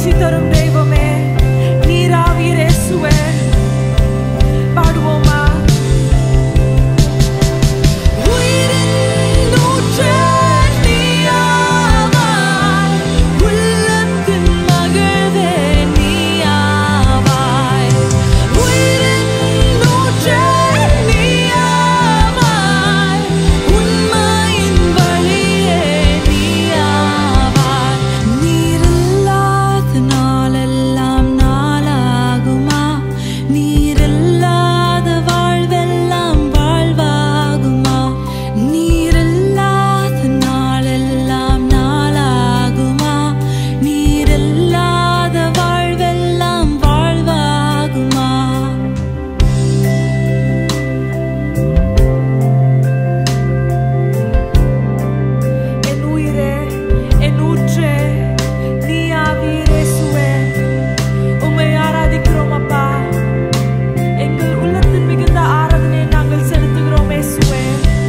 மகிழ்ச்சி தரும் தெய்வமே நீராவீர் இயேசுவே பாடுவோமா உயிரின் ஊற்றே நீயாவாய் உள்ளத்தின் மகிழ்வே நீயாவாய் உயிரின் ஊற்றே நீயாவாய் உண்மையின் வழியே நீயாவாய் நீரில்லாத நாளெல்லாம் நாளாகுமா நீரில்லாத வாழ்வெல்லாம் வாழ்வாகுமா நீரில்லாத நாளெல்லாம் நாளாகுமா நீரில்லாத வாழ்வெல்லாம் வாழ்வாகுமா என் உயிரே என் ஊற்றே நீ ஆவீர் இயேசுவே உம்மை ஆராதிக்கிறோம் அப்பா எங்கள் உள்ளத்தின் மிகுந்த ஆராதனையை நாங்கள் செலுத்துகிறோம் இயேசுவே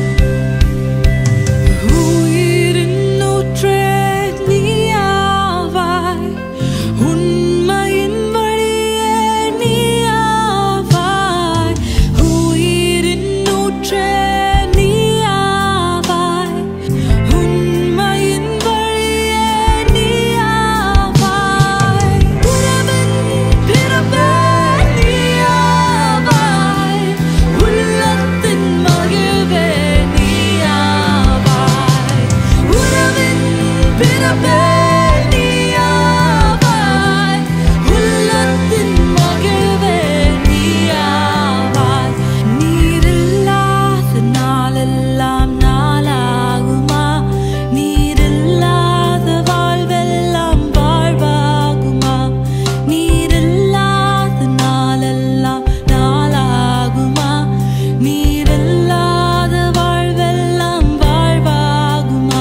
உயிரின் ஊற்றே நீ ஆவாய் உண்மையின் வழியே நீ ஆவாய் உயிரின் ஊற்றே நீ ஆவாய் உண்மையின் வழியே நீ ஆவாய் உறவின் பிறப்பே நீ ஆவாய் உள்ளத்தின் மகிழ்வே நீ ஆவாய் உறவின் பிறப்பே நீ ஆவாய் உள்ளத்தின் மகிழ்வே நீ ஆவாய் நீரில்லாத நாளெல்லாம் நாளாகுமா நீரில்லாத வாழ்வெல்லாம் வாழ்வாகுமா நீரில்லாத நாளெல்லாம் நாளாகுமா நீரில்லாத வாழ்வெல்லாம் வாழ்வாகுமா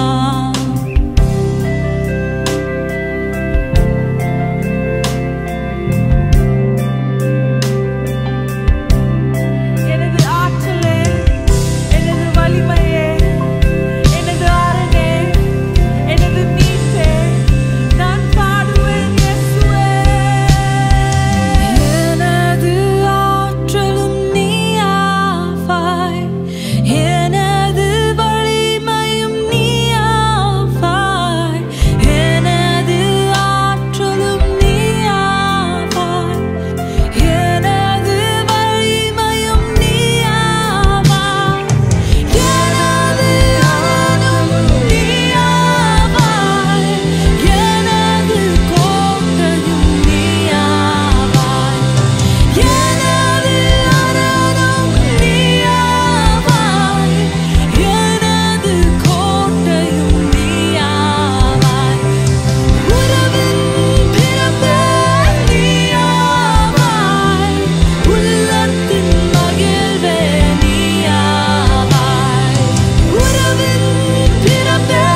எனது ஆற்றலே எனது வலிமையே எனது அரணே எனது மீட்பே நான் பாடுவேன் இயேசுவே எனது ஆற்றலும் நீயாவாய் எனது வலிமையும் நீயாவாய் எனது ஆற்றலும் நீயாவாய் எனது வலிமையும் நீயாவாய் எனது ஆணும் நீயாவாய் எனது கோட்டையும் நீயாவாய் எனது அரணம் நீயாவாய் எனது கோட்டையும் நீயாவாய் உறவின் பிறப்பே நீயாவாய் உள்ளத்தின் மகிழ்வே நீயாவாய் உறவின் பிறப்பே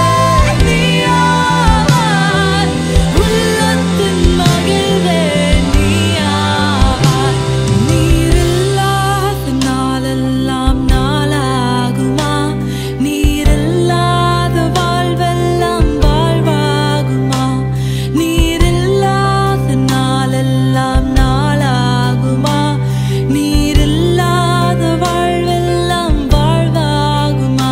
நீயாவாய் உள்ளத்தின் மகிழ்வே நீயாவாய் நீரில்லாத நாளெல்லாம் நாளாகுமா நீரில்லாத வாழ்வெல்லாம் வாழ்வாகுமா நீரில்லாத நாளெல்லாம் நாளாகுமா நீரில்லாத வாழ்வெல்லாம் வாழ்வாகுமா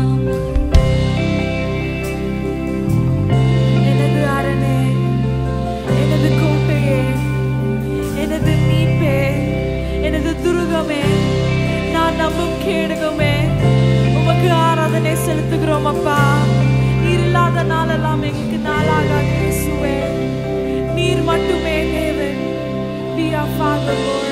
எனது அரணே எனது கோட்டையே எனது மீட்பே எனது துருகமே நான் நம்பும் கேடுகமே உமக்கு ஆராதனை செலுத்துகிறோம் அப்பா நீர் இல்லாத நாளெல்லாம் எங்களுக்கு நாளாகாது இயேசுவே நீர் மட்டுமே தேவன் Be our Father, Lord.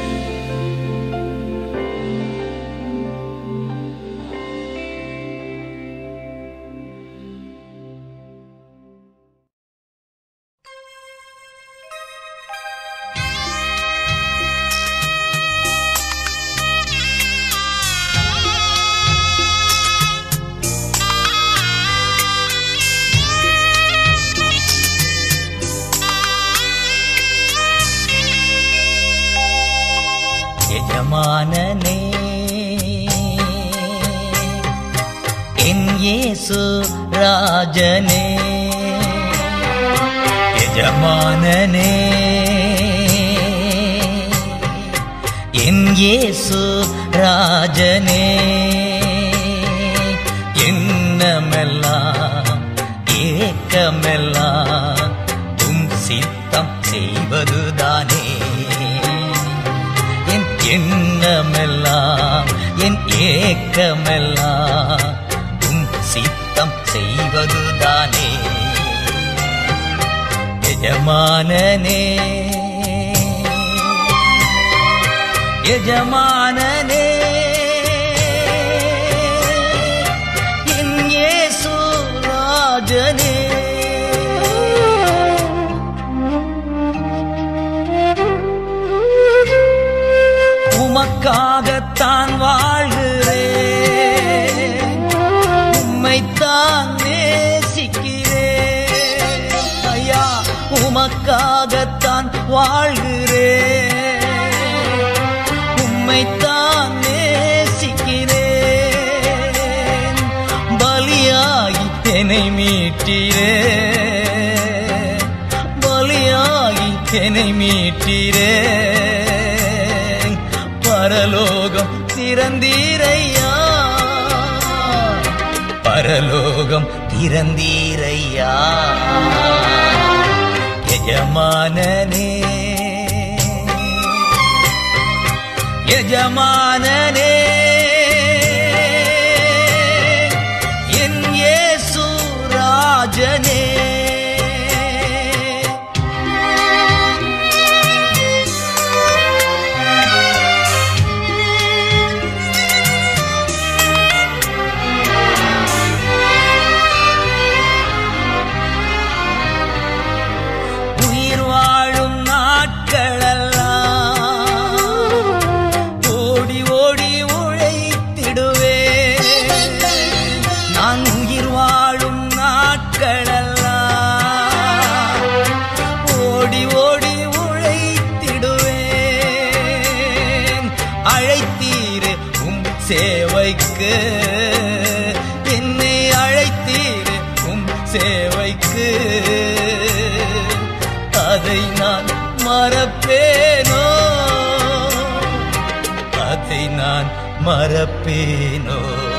எஜமானனே என் இயேசு ராஜனே எஜ எஜமானனே என் இயேசு ராஜனே என்னமெல்லாம் ஏக்கமெல்லாம் உம் சித்தம் செய்வதுதானே என் எண்ணமெல்லாம் என் ஏக்கமெல்லாம் உம் சித்தம் செய்வதுதானே எஜமானனே எஜமானனே என் இயேசு ராஜனே உமக்காகத்தான் வாழ்கிறேன் உம்மைத்தான் நேசிக்கிறேன் ஐயா உமக்காகத்தான் வாழ்கிறேன் உம்மைத்தான் நேசிக்கிறேன் பலியாகி என்னை மீட்டீரே பலியாகி என்னை மீட்டீரே பரலோகம் திறந்தீரையா பரலோகம் திறந்தீரையா எஜமானனே எஜமானனே என் இயேசு ராஜனே உயிர் வாழும் நாட்களெல்லாம் ஓடி ஓடி உழைத்திடுவே நான் உயிர் வாழும் நாட்களெல்லாம் ஓடி ஓடி உழைத்திடுவேன் அழைத்தீரே உம் சேவைக்கு என்னை அழைத்தீரே உம் சேவைக்கு அதை நான் மறப்பேனோ அதை நான் மறப்பேனோ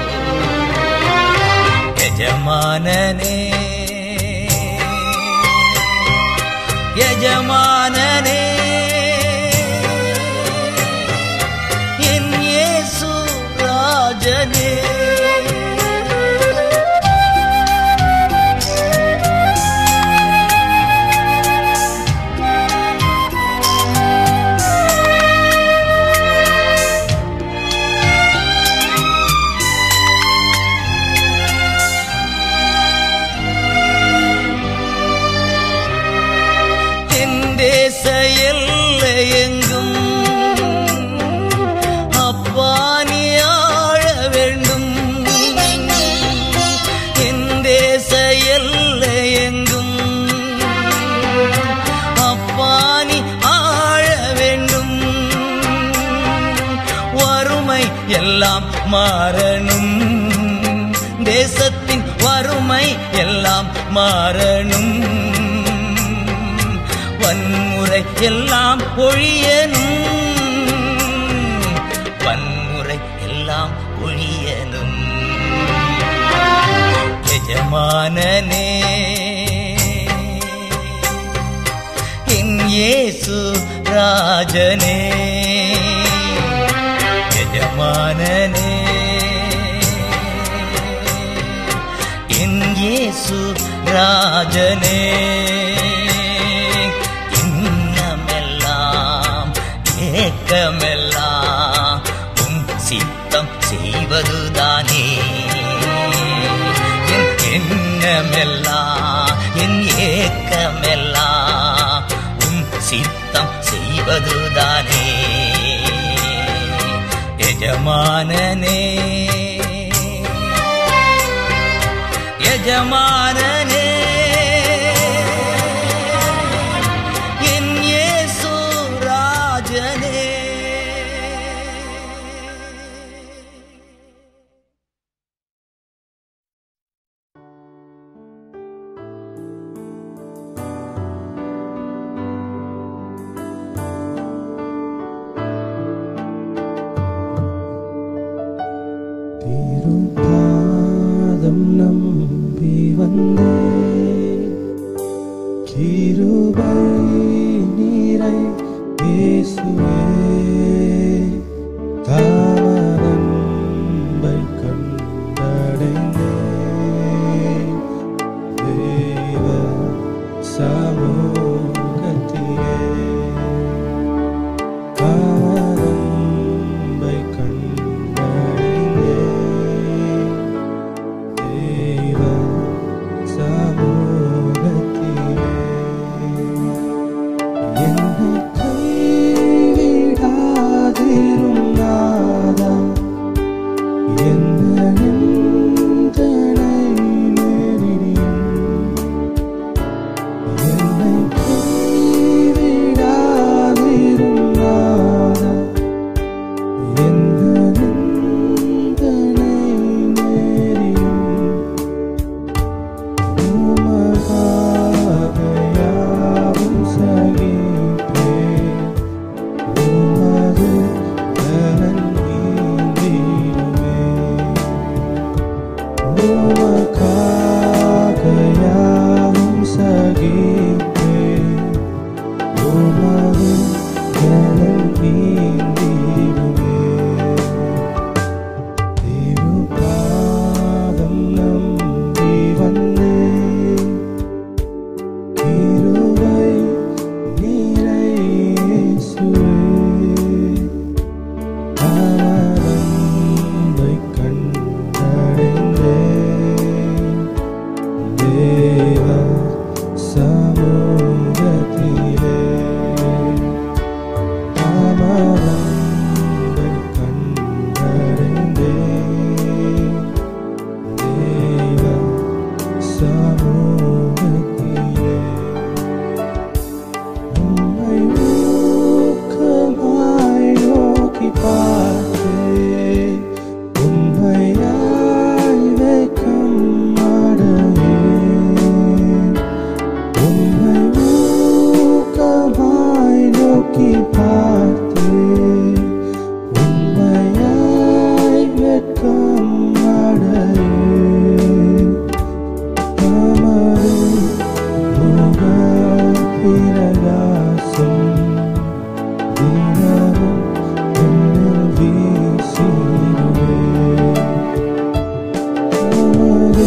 எஜமானனே எஜமானனே என் இயேசு ராஜனே என் தேச எல்லை எங்கும் அப்பா நீ ஆழ வேண்டும் என் தேச எல்லை எங்கும் அப்பா நீ ஆழ வேண்டும் வறுமை எல்லாம் மாறணும் தேசத்தின் வறுமை எல்லாம் மாறணும் வன்முறை எல்லாம் ஒழியனும் வன்முறை எல்லாம் ஒழியனும் எஜமானனே என் இயேசு ராஜனே எஜமானனே என் இயேசு ராஜனே இன்னமெல்லாம் ஏக்கமெல்லாம் உம் சித்தம் செய்வதுதானே என் எண்ணமெல்லாம் என் ஏக்கமெல்லாம் உம் சித்தம் செய்வதுதானே எஜமானனே எஜமானனே என் இயேசு ராஜனே பாதம் நம்பி வந்தேன் கிருபை நீரை இயேசுவே தாமதன்பை கண்டடைந்தேன் தேவ சமூகத்திலே தாமதன்பை கண்டடைந்தேன் தேவ சமூகத்திலே என்னை கைவிடாதிரும் நாதா என்ன நிந்தனை நேரிடும் என்னை கைவிடாதிரும் நாதா என்ன நிந்தனை நேரிடும் உமக்காக யாவும் சகிப்பேன். உமது பலன் நீந்திடுவேன். உமக்காக யாவும் சகிப்பேன். உமது பலன் நீந்திடுவேன். திருப்பாதம் நம்பி வந்தேன் கிருபை நீரை இயேசுவே தாமதம்பை கண்டடைந்தேன் தேவ சமூகத்திலே தாமதம்பை கண்டடைந்தேன் தேவ சமூகத்திலே உம்மை ஊக்கமாய் நோக்கிப் பார்த்தேன். உண்மையாய் வெட்கம் அடையேன். உம்மை ஊக்கமாய் நோக்கிப் பார்த்தேன். உண்மையாய் வெட்கம் அடையேன். தமது முகப்பிரகாசம் தினமும் என்னில் வீசிடுவே. தமது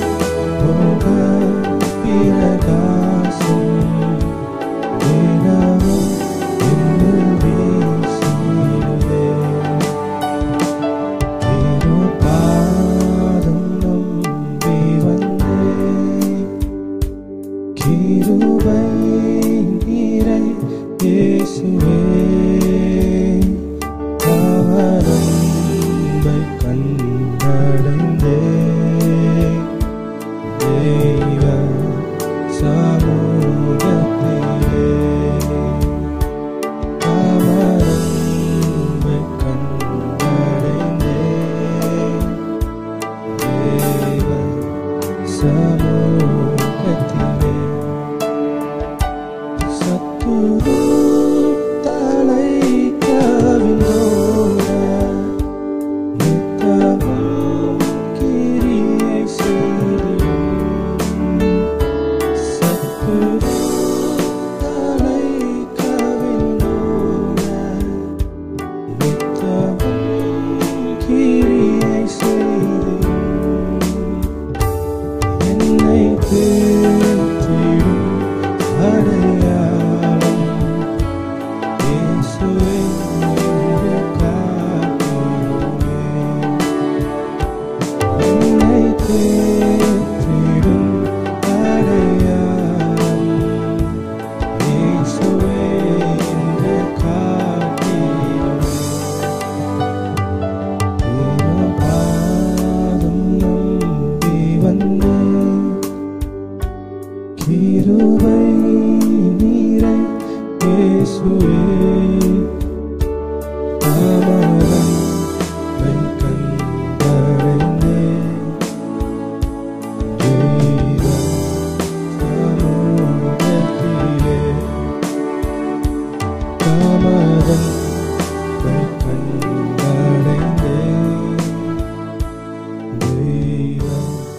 முகப்பிரகாசம் தினமும் என்னில் வீசிடுவே. திருப்பாதம் நம்பி வந்தேன் கிருபை நீரை இயேசுவே தாமதம்பை கண்டடைந்தேன் தெய்வ சமூகத்திலே தாமதம்பை கண்டடைந்தேன் தேவ சமூகத்திலே சத்துரு தலை கவிழ்ந்தோட நித்தமும் கிரியை செய்யும் சத்துரு தலை கவிழ்ந்தோட நித்தமும் கிரியை செய்யும் என்னை தேற்றிடும் அடையாளம் இயேசுவே என்று காத்திடுவே. என்னை தேற்றிடும் அடையாளம் இயேசுவே என்று காத்திடுவே. திருப்பாதம் நம்பி வந்தேன் கிருபை நீரை இயேசுவே தாமதம் கண்டடைந்தேன் தெய்வ சமூகத்திலே தாமதம் கண்டடைந்தேன் தெய்வ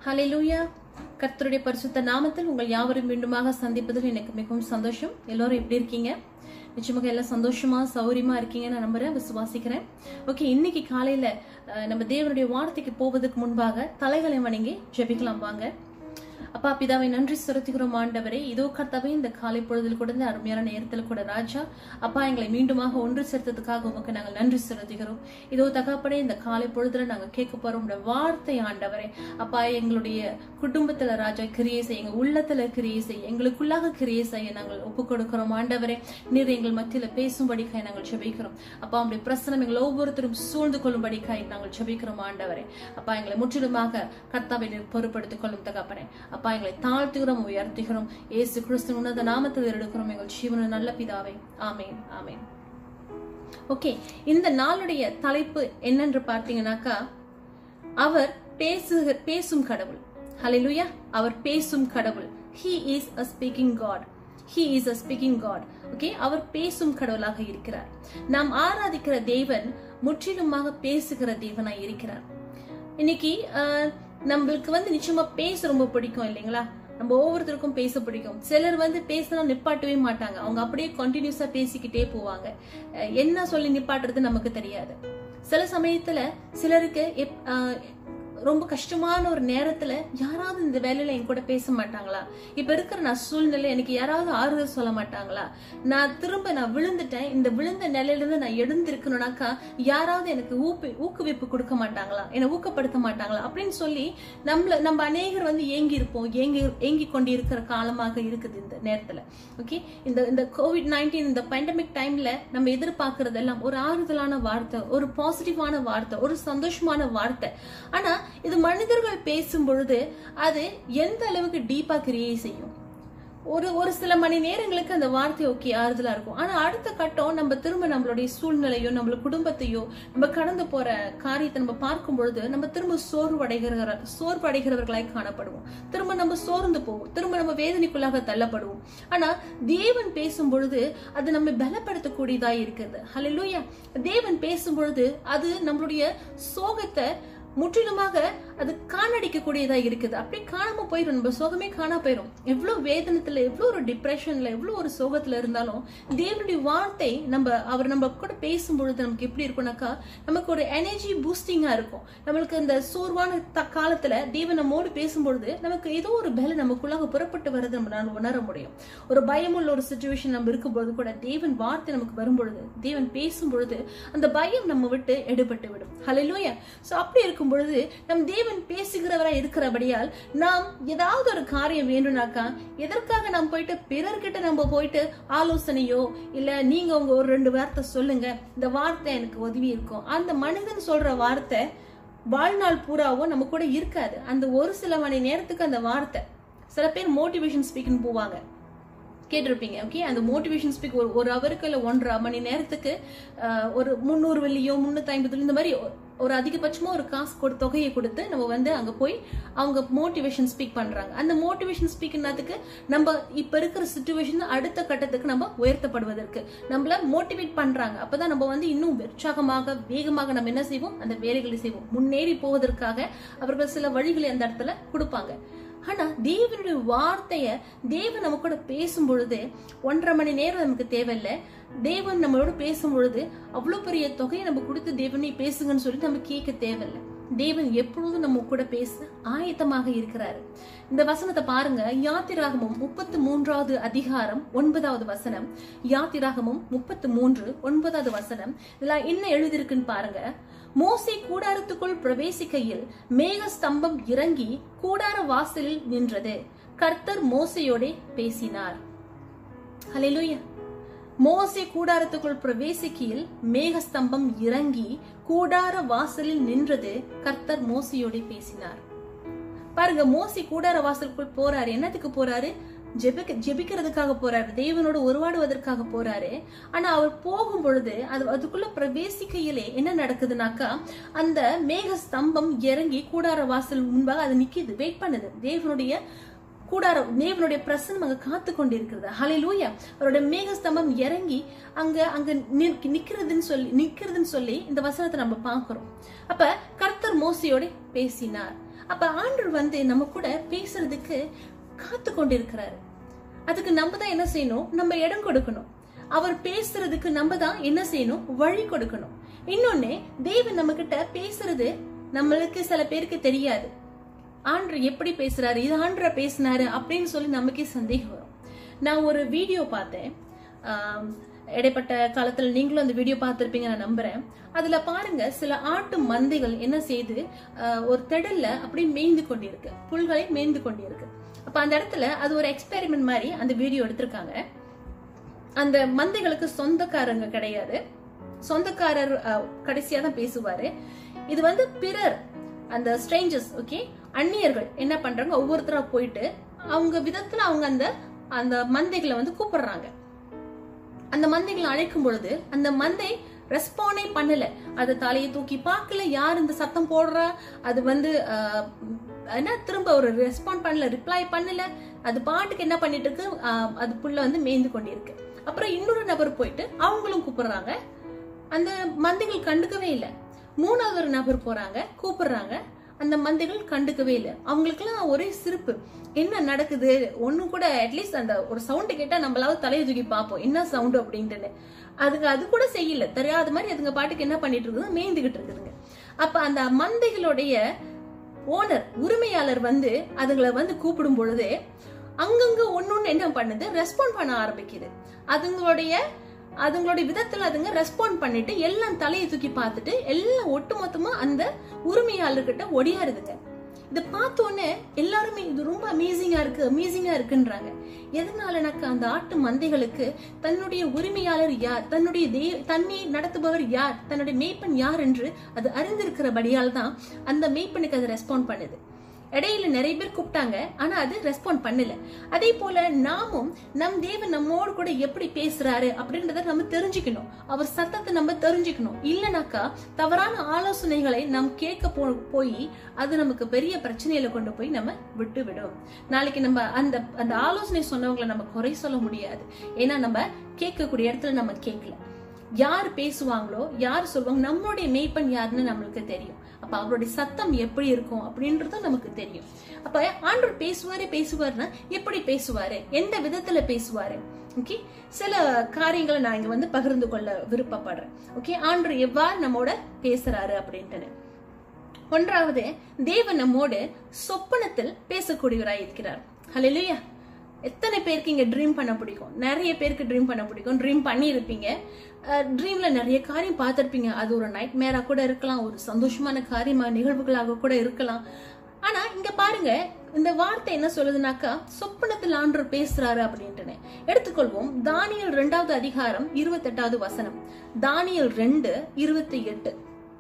ஹalleluya கர்த்தருடைய பரிசுத்த நாமத்தில் உங்கள் யாவரும் மீண்டுமாக சந்திப்பதில் எனக்கு மிகவும் சந்தோஷம் எல்லாரும் எப்படி இருக்கீங்க நிச்சயமாக எல்லாம் சந்தோஷமா சௌரியமா இருக்கீங்கன்னு நான் நம்புறேன் விசுவாசிக்கிறேன் ஓகே இன்னைக்கு காலையில அஹ், நம்ம தேவனுடைய வார்த்தைக்கு போவதற்கு முன்பாக தலைகளை வணங்கி ஜெபிக்கலாம் வாங்க அப்பா பிதாவை நன்றி செலுத்துகிறோம் ஆண்டவரே இதோ கர்த்தாவே இந்த காலை பொழுதில் கூட இந்த அருமையான நேரத்தில் கூட ராஜா அப்பா எங்களை மீண்டுமாக ஒன்று சேர்த்ததுக்காக உமக்கு நாங்கள் நன்றி செலுத்துகிறோம் இதோ தகப்படே இந்த காலை பொழுதுல நாங்க கேட்க போறோம் உங்களுடைய வார்த்தை ஆண்டவரே அப்பா எங்களுடைய குடும்பத்துல ராஜா கிரியை செய்ய எங்க உள்ளத்துல கிரியை செய்ய எங்களுக்குள்ளாக கிரியை செய்ய நாங்கள் ஒப்பு கொடுக்கிறோம் ஆண்டவரே நீர் எங்கள் மத்தியில பேசும்படிக்காய் நாங்கள் ஜெபிக்கிறோம் அப்பா உங்களுடைய பிரசனம் எங்களை ஒவ்வொருத்தரும் சூழ்ந்து கொள்ளும்படிக்காய் நாங்கள் ஜெபிக்கிறோம் ஆண்டவரே அப்பா எங்களை முற்றிலுமாக கர்த்தாவை நீர் பொறுப்படுத்திக் கொள்ளும் தகப்பனே அப்பா எங்களை தாழ்த்துகிறோம் உயர்த்துகிறோம் இயேசு கிறிஸ்து உன்னத நாமத்தில் எடுக்கிறோம் எங்கள் ஜீவன நல்ல பிதாவே ஆமேன் ஆமேன் ஓகே இந்த நாளுடைய தலைப்பு என்னன்னு பார்த்தீங்கன்னாக்கா அவர் பேசுக பேசும் கடவுள் ஹalleluya அவர் பேசும் கடவுள் he is a speaking god he is a speaking god okay அவர் பேசும் கடவுளாக இருக்கிறார் நாம் ஆராதிக்கிற தேவன் முற்றிலுமாக பேசுகிற தேவனாய் இருக்கிறார் இன்னைக்கு ஆஹ், நம்மளுக்கு வந்து நிச்சயமா பேச ரொம்ப பிடிக்கும் இல்லைங்களா நம்ம ஒவ்வொருத்தருக்கும் பேச பிடிக்கும் சிலர் வந்து பேசினா நிப்பாட்டவே மாட்டாங்க அவங்க அப்படியே கண்டினியூஸா பேசிக்கிட்டே போவாங்க அஹ், என்ன சொல்லி நிப்பாட்டுறது நமக்கு தெரியாது சில சமயத்துல சிலருக்கு எப்- ஆஹ், ரொம்ப கஷ்டமான ஒரு நேரத்துல யாராவது இந்த வேலையில என் கூட பேச மாட்டாங்களா இப்ப இருக்கிற நான் சூழ்நிலை எனக்கு யாராவது ஆறுதல் சொல்ல மாட்டாங்களா நான் திரும்ப நான் விழுந்துட்டேன் இந்த விழுந்த நிலையில இருந்து நான் எழுந்திருக்கணும்னாக்கா யாராவது எனக்கு ஊப்பி ஊக்குவிப்பு கொடுக்க மாட்டாங்களா என்னை ஊக்கப்படுத்த மாட்டாங்களா அப்படின்னு சொல்லி நம்மள நம்ம அநேகர் வந்து ஏங்கி இருப்போம் ஏங்கி ஏங்கி கொண்டு இருக்கிற காலமாக இருக்குது இந்த நேரத்துல ஓகே இந்த இந்த கோவிட் நைன்டீன் இந்த பேண்டமிக் டைம்ல நம்ம எதிர்பார்க்கறதெல்லாம் ஒரு ஆறுதலான வார்த்தை ஒரு பாசிட்டிவான வார்த்தை ஒரு சந்தோஷமான வார்த்தை ஆனா இது மனிதர்கள் பேசும் பொழுது அது எந்த அளவுக்கு டீப்பா கிரியை செய்யும் ஒரு ஒரு சில மணி நேரங்களுக்கு அந்த வார்த்தை ஓகே ஆறுதலா இருக்கும் ஆனா அடுத்த கட்டம் நம்ம திரும்ப நம்மளுடைய சூழ்நிலையோ நம்மள குடும்பத்தையோ நம்ம கடந்து போற காரியத்தை நம்ம பார்க்கும் பொழுது நம்ம திரும்ப சோர்வடைகிற சோர்வடைகிறவர்களாய் காணப்படுவோம் திரும்ப நம்ம சோர்ந்து போவோம் திரும்ப நம்ம வேதனைக்குள்ளாக தள்ளப்படுவோம் ஆனா தேவன் பேசும் பொழுது அது நம்ம பலப்படுத்தக்கூடியதா இருக்குது ஹalleluya தேவன் பேசும் பொழுது அது நம்மளுடைய சோகத்தை முற்றிலுமாக அது காணடிக்க கூடியதா இருக்குது அப்படியே காணாம போயிடும் நம்ம சோகமே காணா போயிடும் எவ்வளவு வேதனத்துல எவ்வளவு ஒரு டிப்ரெஷன்ல எவ்வளவு ஒரு சோகத்துல இருந்தாலும் தேவனுடைய வார்த்தை நம்ம அவர் நம்ம கூட பேசும் பொழுது நமக்கு எப்படி இருக்கும்னாக்கா நமக்கு ஒரு எனர்ஜி பூஸ்டிங்கா இருக்கும் நம்மளுக்கு இந்த சோர்வான த- காலத்துல தேவன் நம்மோடு பேசும் பொழுது நமக்கு ஏதோ ஒரு பல நமக்குள்ளாக புறப்பட்டு வர்றது நம்மளால உணர முடியும் ஒரு பயமுள்ள ஒரு சுச்சுவேஷன் நம்ம இருக்கும்போது கூட தேவன் வார்த்தை நமக்கு வரும் பொழுது தேவன் பேசும் பொழுது அந்த பயம் நம்ம விட்டு எடுபட்டு விடும் ஹalleluya சோ அப்படி இருக்கும் பொழுது நம் தேவன் பேசுகிறவரா இருக்கிறபடியால் நாம் ஏதாவது ஒரு காரியம் வேண்டும்னாக்கா எதற்காக நாம் போயிட்டு பிறர்கிட்ட நம்ம போயிட்டு ஆலோசனையோ இல்ல நீங்க உங்க ஒரு ரெண்டு வார்த்தை சொல்லுங்க இந்த வார்த்தை எனக்கு உதவி இருக்கும் அந்த மனிதன் சொல்ற வார்த்தை வாழ்நாள் பூராவும் நம்ம கூட இருக்காது அந்த ஒரு சில மணி நேரத்துக்கு அந்த வார்த்தை சில பேர் மோட்டிவேஷன் ஸ்பீக்னு போவாங்க கேட்டிருப்பீங்க ஓகே அந்த மோட்டிவேஷன் ஸ்பீக் ஒரு ஒரு ஹவருக்கு இல்லை ஒன்றரை மணி நேரத்துக்கு ஆஹ், ஒரு முந்நூறு வெள்ளியோ முந்நூற்றி ஐம்பது இந்த மாதிரி ஒ- ஒரு அதிகபட்சமா ஒரு காசு கொடு தொகையை கொடுத்து நம்ம வந்து அங்க போய் அவங்க மோட்டிவேஷன் ஸ்பீக் பண்றாங்க அந்த மோட்டிவேஷன் ஸ்பீக்னதுக்கு நம்ம இப்ப இருக்கிற சுச்சுவேஷன் அடுத்த கட்டத்துக்கு நம்ம உயர்த்தப்படுவதற்கு நம்மள மோட்டிவேட் பண்றாங்க அப்பதான் நம்ம வந்து இன்னும் உற்சாகமாக வேகமாக நம்ம என்ன செய்வோம் அந்த வேலைகளை செய்வோம் முன்னேறி போவதற்காக அவர்கள் சில வழிகளை அந்த இடத்துல கொடுப்பாங்க ஆனா தேவனுடைய வார்த்தைய தேவன் நம்ம கூட பேசும் பொழுது ஒன்றரை மணி நேரம் நமக்கு தேவையில்லை தேவன் நம்மளோட பேசும் பொழுது அவ்வளவு பெரிய தொகையை நம்ம கொடுத்து தேவனை பேசுங்கன்னு சொல்லி நம்ம கேட்க தேவையில்லை தேவன் எப்பொழுதும் நம்ம கூட பேச ஆயத்தமாக இருக்கிறாரு இந்த வசனத்தை பாருங்க யாத்திராகமும் முப்பத்து மூன்றாவது அதிகாரம் ஒன்பதாவது வசனம் யாத்திராகமும் முப்பத்து மூன்று ஒன்பதாவது வசனம் இதெல்லாம் என்ன எழுதியிருக்குன்னு பாருங்க மோசே கூடாரத்துக்குள் பிரவேசிக்கையில் மேக ஸ்தம்பம் இறங்கி கூடார வாசலில் நின்றது கர்த்தர் மோசையோடே பேசினார் ஹalleluya மோசே கூடாரத்துக்குள் பிரவேசிக்கையில் மேகஸ்தம்பம் இறங்கி கூடார வாசலில் நின்றது கர்த்தர் மோசையோடே பேசினார் பாருங்க மோசி கூடார வாசலுக்குள் போறாரு என்னத்துக்கு போறாரு ஜெபிக்க ஜெபிக்கிறதுக்காக போறாரு தேவனோட உருவாடுவதற்காக போறாரு ஆனா அவர் போகும் பொழுது அது அதுக்குள்ள பிரவேசிக்கையிலே என்ன நடக்குதுனாக்கா அந்த மேக ஸ்தம்பம் இறங்கி கூடார வாசல் முன்பாக அது நிக்கிது வெயிட் பண்ணுது தேவனுடைய கூடாரம் தேவனுடைய பிரசனம் அங்க காத்து கொண்டிருக்கிறது ஹalleluya அவருடைய மேகஸ்தம்பம் இறங்கி அங்க அங்க நிற்க- நிக்கிறதுன்னு சொல்லி நிக்கிறதுன்னு சொல்லி இந்த வசனத்தை நம்ம பார்க்கிறோம் அப்ப கர்த்தர் மோசையோட பேசினார் அப்ப ஆண்டவர் வந்து நம்ம கூட பேசுறதுக்கு காத்து கொண்டிருக்கிறாரு அதுக்கு நம்ம தான் என்ன செய்யணும் நம்ம இடம் கொடுக்கணும் அவர் பேசுறதுக்கு நம்ம தான் என்ன செய்யணும் வழி கொடுக்கணும் இன்னொன்னு தேவன் நம்ம கிட்ட பேசுறது நம்மளுக்கு சில பேருக்கு தெரியாது ஆண்டர் எப்படி பேசுறாரு இது ஆண்டரை பேசினாரு அப்படின்னு சொல்லி நமக்கே சந்தேகம் வரும் நான் ஒரு வீடியோ பார்த்தேன் ஆம், இடைப்பட்ட காலத்துல நீங்களும் அந்த வீடியோ பார்த்திருப்பீங்க நான் நம்புறேன் அதுல பாருங்க சில ஆட்டு மந்தைகள் என்ன செய்து ஆஹ், ஒரு திடல்ல அப்படி மேய்ந்து கொண்டிருக்கு புல்களை மேய்ந்து கொண்டிருக்கு அப்ப அந்த இடத்துல அது ஒரு எக்ஸ்பெரிமெண்ட் மாதிரி அந்த வீடியோ எடுத்திருக்காங்க அந்த மந்தைகளுக்கு சொந்தக்காரங்க கிடையாது சொந்தக்காரர் அஹ், கடைசியா தான் பேசுவாரு இது வந்து பிறர் அந்த ஸ்ட்ரேஞ்சர்ஸ் ஓகே அந்நியர்கள் என்ன பண்றாங்க ஒவ்வொருத்தரா போயிட்டு அவங்க விதத்துல அவங்க அந்த அந்த மந்தைகளை வந்து கூப்பிடுறாங்க அந்த மந்தைகளை அழைக்கும் பொழுது அந்த மந்தை ரெஸ்பாண்டே பண்ணல அது தலையை தூக்கி பார்க்கல யார் இந்த சத்தம் போடுறா அது வந்து ஆஹ், என்ன திரும்ப ஒரு ரெஸ்பாண்ட் பண்ணல ரிப்ளை பண்ணல அது பாட்டுக்கு என்ன பண்ணிட்டு இருக்கு ஆஹ், அது புள்ள வந்து மேய்ந்து கொண்டிருக்கு அப்புறம் இன்னொரு நபர் போயிட்டு அவங்களும் கூப்பிடுறாங்க அந்த மந்தைகள் கண்டுக்கவே இல்லை மூணாவது ஒரு நபர் போறாங்க கூப்பிடுறாங்க அந்த மந்தைகள் கண்டுக்கவே இல்லை அவங்களுக்குலாம் ஒரே சிரிப்பு என்ன நடக்குது ஒண்ணும் கூட அட்லீஸ்ட் அந்த ஒரு சவுண்ட் கேட்டா நம்மளாவது தலையை தூக்கி பார்ப்போம் என்ன சவுண்ட் அப்படின்ட்டுன்னு அதுங்க அது கூட செய்யல தெரியாத மாதிரி அதுங்க பாட்டுக்கு என்ன பண்ணிட்டு இருக்குது மேய்ந்துகிட்டு இருக்குதுங்க அப்ப அந்த மந்தைகளுடைய ஓனர் உரிமையாளர் வந்து அதுங்களை வந்து கூப்பிடும் பொழுது அங்கங்க ஒன்னொன்னு என்ன பண்ணுது ரெஸ்பாண்ட் பண்ண ஆரம்பிக்குது அதுங்களுடைய அதுங்களுடைய விதத்துல அதுங்க ரெஸ்பாண்ட் பண்ணிட்டு எல்லாம் தலையை தூக்கி பார்த்துட்டு எல்லாம் ஒட்டுமொத்தமா அந்த உரிமையாளர்கிட்ட ஒடியாருதுங்க இதை பார்த்த உடனே எல்லாருமே இது ரொம்ப அமேசிங்கா இருக்கு அமேசிங்கா இருக்குன்றாங்க எதனாலனாக்கா அந்த ஆட்டு மந்தைகளுக்கு தன்னுடைய உரிமையாளர் யார் தன்னுடைய தே- தன்னை நடத்துபவர் யார் தன்னுடைய மேய்ப்பன் யார் என்று அது அறிந்திருக்கிறபடியால் தான் அந்த மேய்ப்பனுக்கு அது ரெஸ்பாண்ட் பண்ணுது இடையில நிறைய பேர் கூப்பிட்டாங்க ஆனா அது ரெஸ்பாண்ட் பண்ணல அதே போல நாமும் நம் தேவன் நம்மோடு கூட எப்படி பேசுறாரு அப்படின்றத நம்ம தெரிஞ்சுக்கணும் அவர் சத்தத்தை நம்ம தெரிஞ்சுக்கணும் இல்லனாக்கா தவறான ஆலோசனைகளை நாம் கேட்க போ போய் அது நமக்கு பெரிய பிரச்சனையில கொண்டு போய் நம்ம விட்டு விடும் நாளைக்கு நம்ம அந்த அந்த ஆலோசனை சொன்னவங்களை நம்ம குறை சொல்ல முடியாது ஏன்னா நம்ம கேட்கக்கூடிய இடத்துல நம்ம கேட்கல யார் பேசுவாங்களோ யார் சொல்லுவாங்க நம்மளுடைய மெய்ப்பன் யாருன்னு நம்மளுக்கு தெரியும் அப்ப அவருடைய சத்தம் எப்படி இருக்கும் அப்படின்றதும் நமக்கு தெரியும் அப்ப ஆண்டவர் பேசுவாரு பேசுவாருன்னா எப்படி பேசுவாரு எந்த விதத்துல பேசுவாரு ஓகே சில காரியங்களை நான் இங்க வந்து பகிர்ந்து கொள்ள விருப்பப்படுறேன் ஓகே ஆண்டவர் எவ்வாறு நம்மோட பேசுறாரு அப்படின்ட்டு ஒன்றாவது தேவன் நம்மோடு சொப்பனத்தில் பேசக்கூடியவராய் இருக்கிறார் ஹalleluya எத்தனை பேருக்கு இங்க ட்ரீம் பண்ண பிடிக்கும் நிறைய பேருக்கு ட்ரீம் பண்ண பிடிக்கும் ட்ரீம் பண்ணி இருப்பீங்க ட்ரீம்ல நிறைய காரியம் பார்த்திருப்பீங்க அது ஒரு நைட் மேரா கூட இருக்கலாம் ஒரு சந்தோஷமான காரியமா நிகழ்வுகளாக கூட இருக்கலாம் ஆனா இங்க பாருங்க இந்த வார்த்தை என்ன சொல்லுதுனாக்கா சொப்பனத்தில் ஆண்டவர் பேசுறாரு அப்படின்ட்டுன்னு எடுத்துக்கொள்வோம் தானியல் ரெண்டாவது அதிகாரம் இருபத்தெட்டாவது வசனம் தானியல் ரெண்டு இருபத்தி எட்டு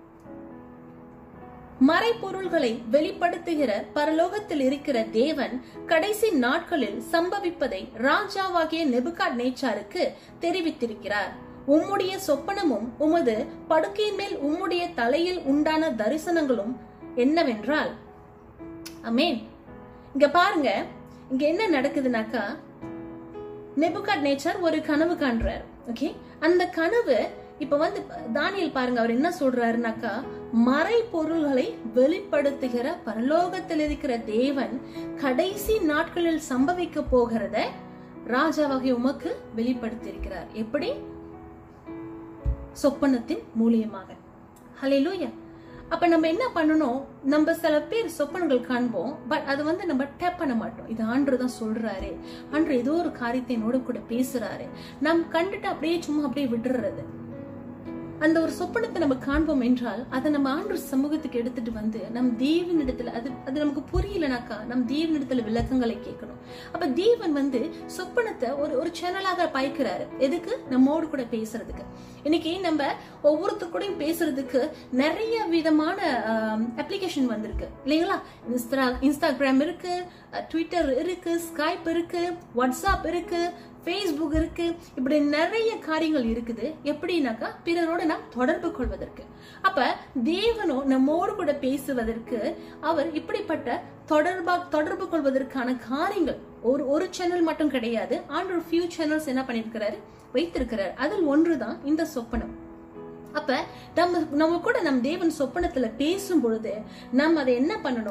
மறைபொருள்களை வெளிப்படுத்துகிற பரலோகத்தில் இருக்கிற தேவன் கடைசி நாட்களில் சம்பவிப்பதை ராஜாவாகிய நெபுகாட் நேச்சாருக்கு தெரிவித்திருக்கிறார் உம்முடைய சொப்பனமும் உமது படுக்கையின் மேல் உம்முடைய தலையில் உண்டான தரிசனங்களும் என்னவென்றால் அமேன் இங்க பாருங்க இங்க என்ன நடக்குதுனாக்கா நெபுகாட் நேச்சர் ஒரு கனவு காண்றார் ஓகே அந்த கனவு இப்ப வந்து தானியல் பாருங்க அவர் என்ன சொல்றாருனாக்கா மறை பொருள்களை வெளிப்படுத்துகிற பரலோகத்தில் இருக்கிற தேவன் கடைசி நாட்களில் சம்பவிக்க போகிறத ராஜாவாகிய உமக்கு வெளிப்படுத்தியிருக்கிறார் எப்படி சொப்பனத்தின் மூலியமாக ஹalleluya அப்ப நம்ம என்ன பண்ணணும் நம்ம சில பேர் சொப்பனங்கள் காண்போம் பட் அது வந்து நம்ம டேப் பண்ண மாட்டோம் இது ஆண்டு தான் சொல்றாரு ஆண்டு ஏதோ ஒரு காரியத்தை என்னோட கூட பேசுறாரு நாம் கண்டுட்டு அப்படியே சும்மா அப்படியே விட்டுறது அந்த ஒரு சொப்பனத்தை நம்ம காண்போம் என்றால் அதை நம்ம ஆண்டு சமூகத்துக்கு எடுத்துட்டு வந்து நம் தேவனிடத்துல அது அது நமக்கு புரியலனாக்கா நம் தேவனிடத்துல விளக்கங்களை கேட்கணும் அப்ப தேவன் வந்து சொப்பனத்தை ஒரு ஒரு சேனலாக பாய்க்கிறாரு எதுக்கு நம்மோடு கூட பேசுறதுக்கு இன்னைக்கு நம்ம ஒவ்வொருத்தர் கூடயும் பேசுறதுக்கு நிறைய விதமான அப்ளிகேஷன் வந்திருக்கு இல்லைங்களா இன்ஸ்டா இன்ஸ்டாகிராம் இருக்கு ட்விட்டர் இருக்கு ஸ்கைப் இருக்கு வாட்ஸ்அப் இருக்கு ஃபேஸ்புக் இருக்கு இப்படி நிறைய காரியங்கள் இருக்குது எப்படின்னாக்கா பிறரோட நாம் தொடர்பு கொள்வதற்கு அப்ப தேவனோ நம்மோடு கூட பேசுவதற்கு அவர் இப்படிப்பட்ட தொடர்பா தொடர்பு கொள்வதற்கான காரியங்கள் ஒரு ஒரு சேனல் மட்டும் கிடையாது ஆண்டு ஃபியூ சேனல்ஸ் என்ன பண்ணிருக்கிறாரு வைத்திருக்கிறார் அதில் ஒன்றுதான் இந்த சொப்பனம் அப்ப நம்ம நம்ம கூட நம் தேவன் சொப்பனத்துல பேசும் பொழுது நம்ம அதை என்ன பண்ணணும்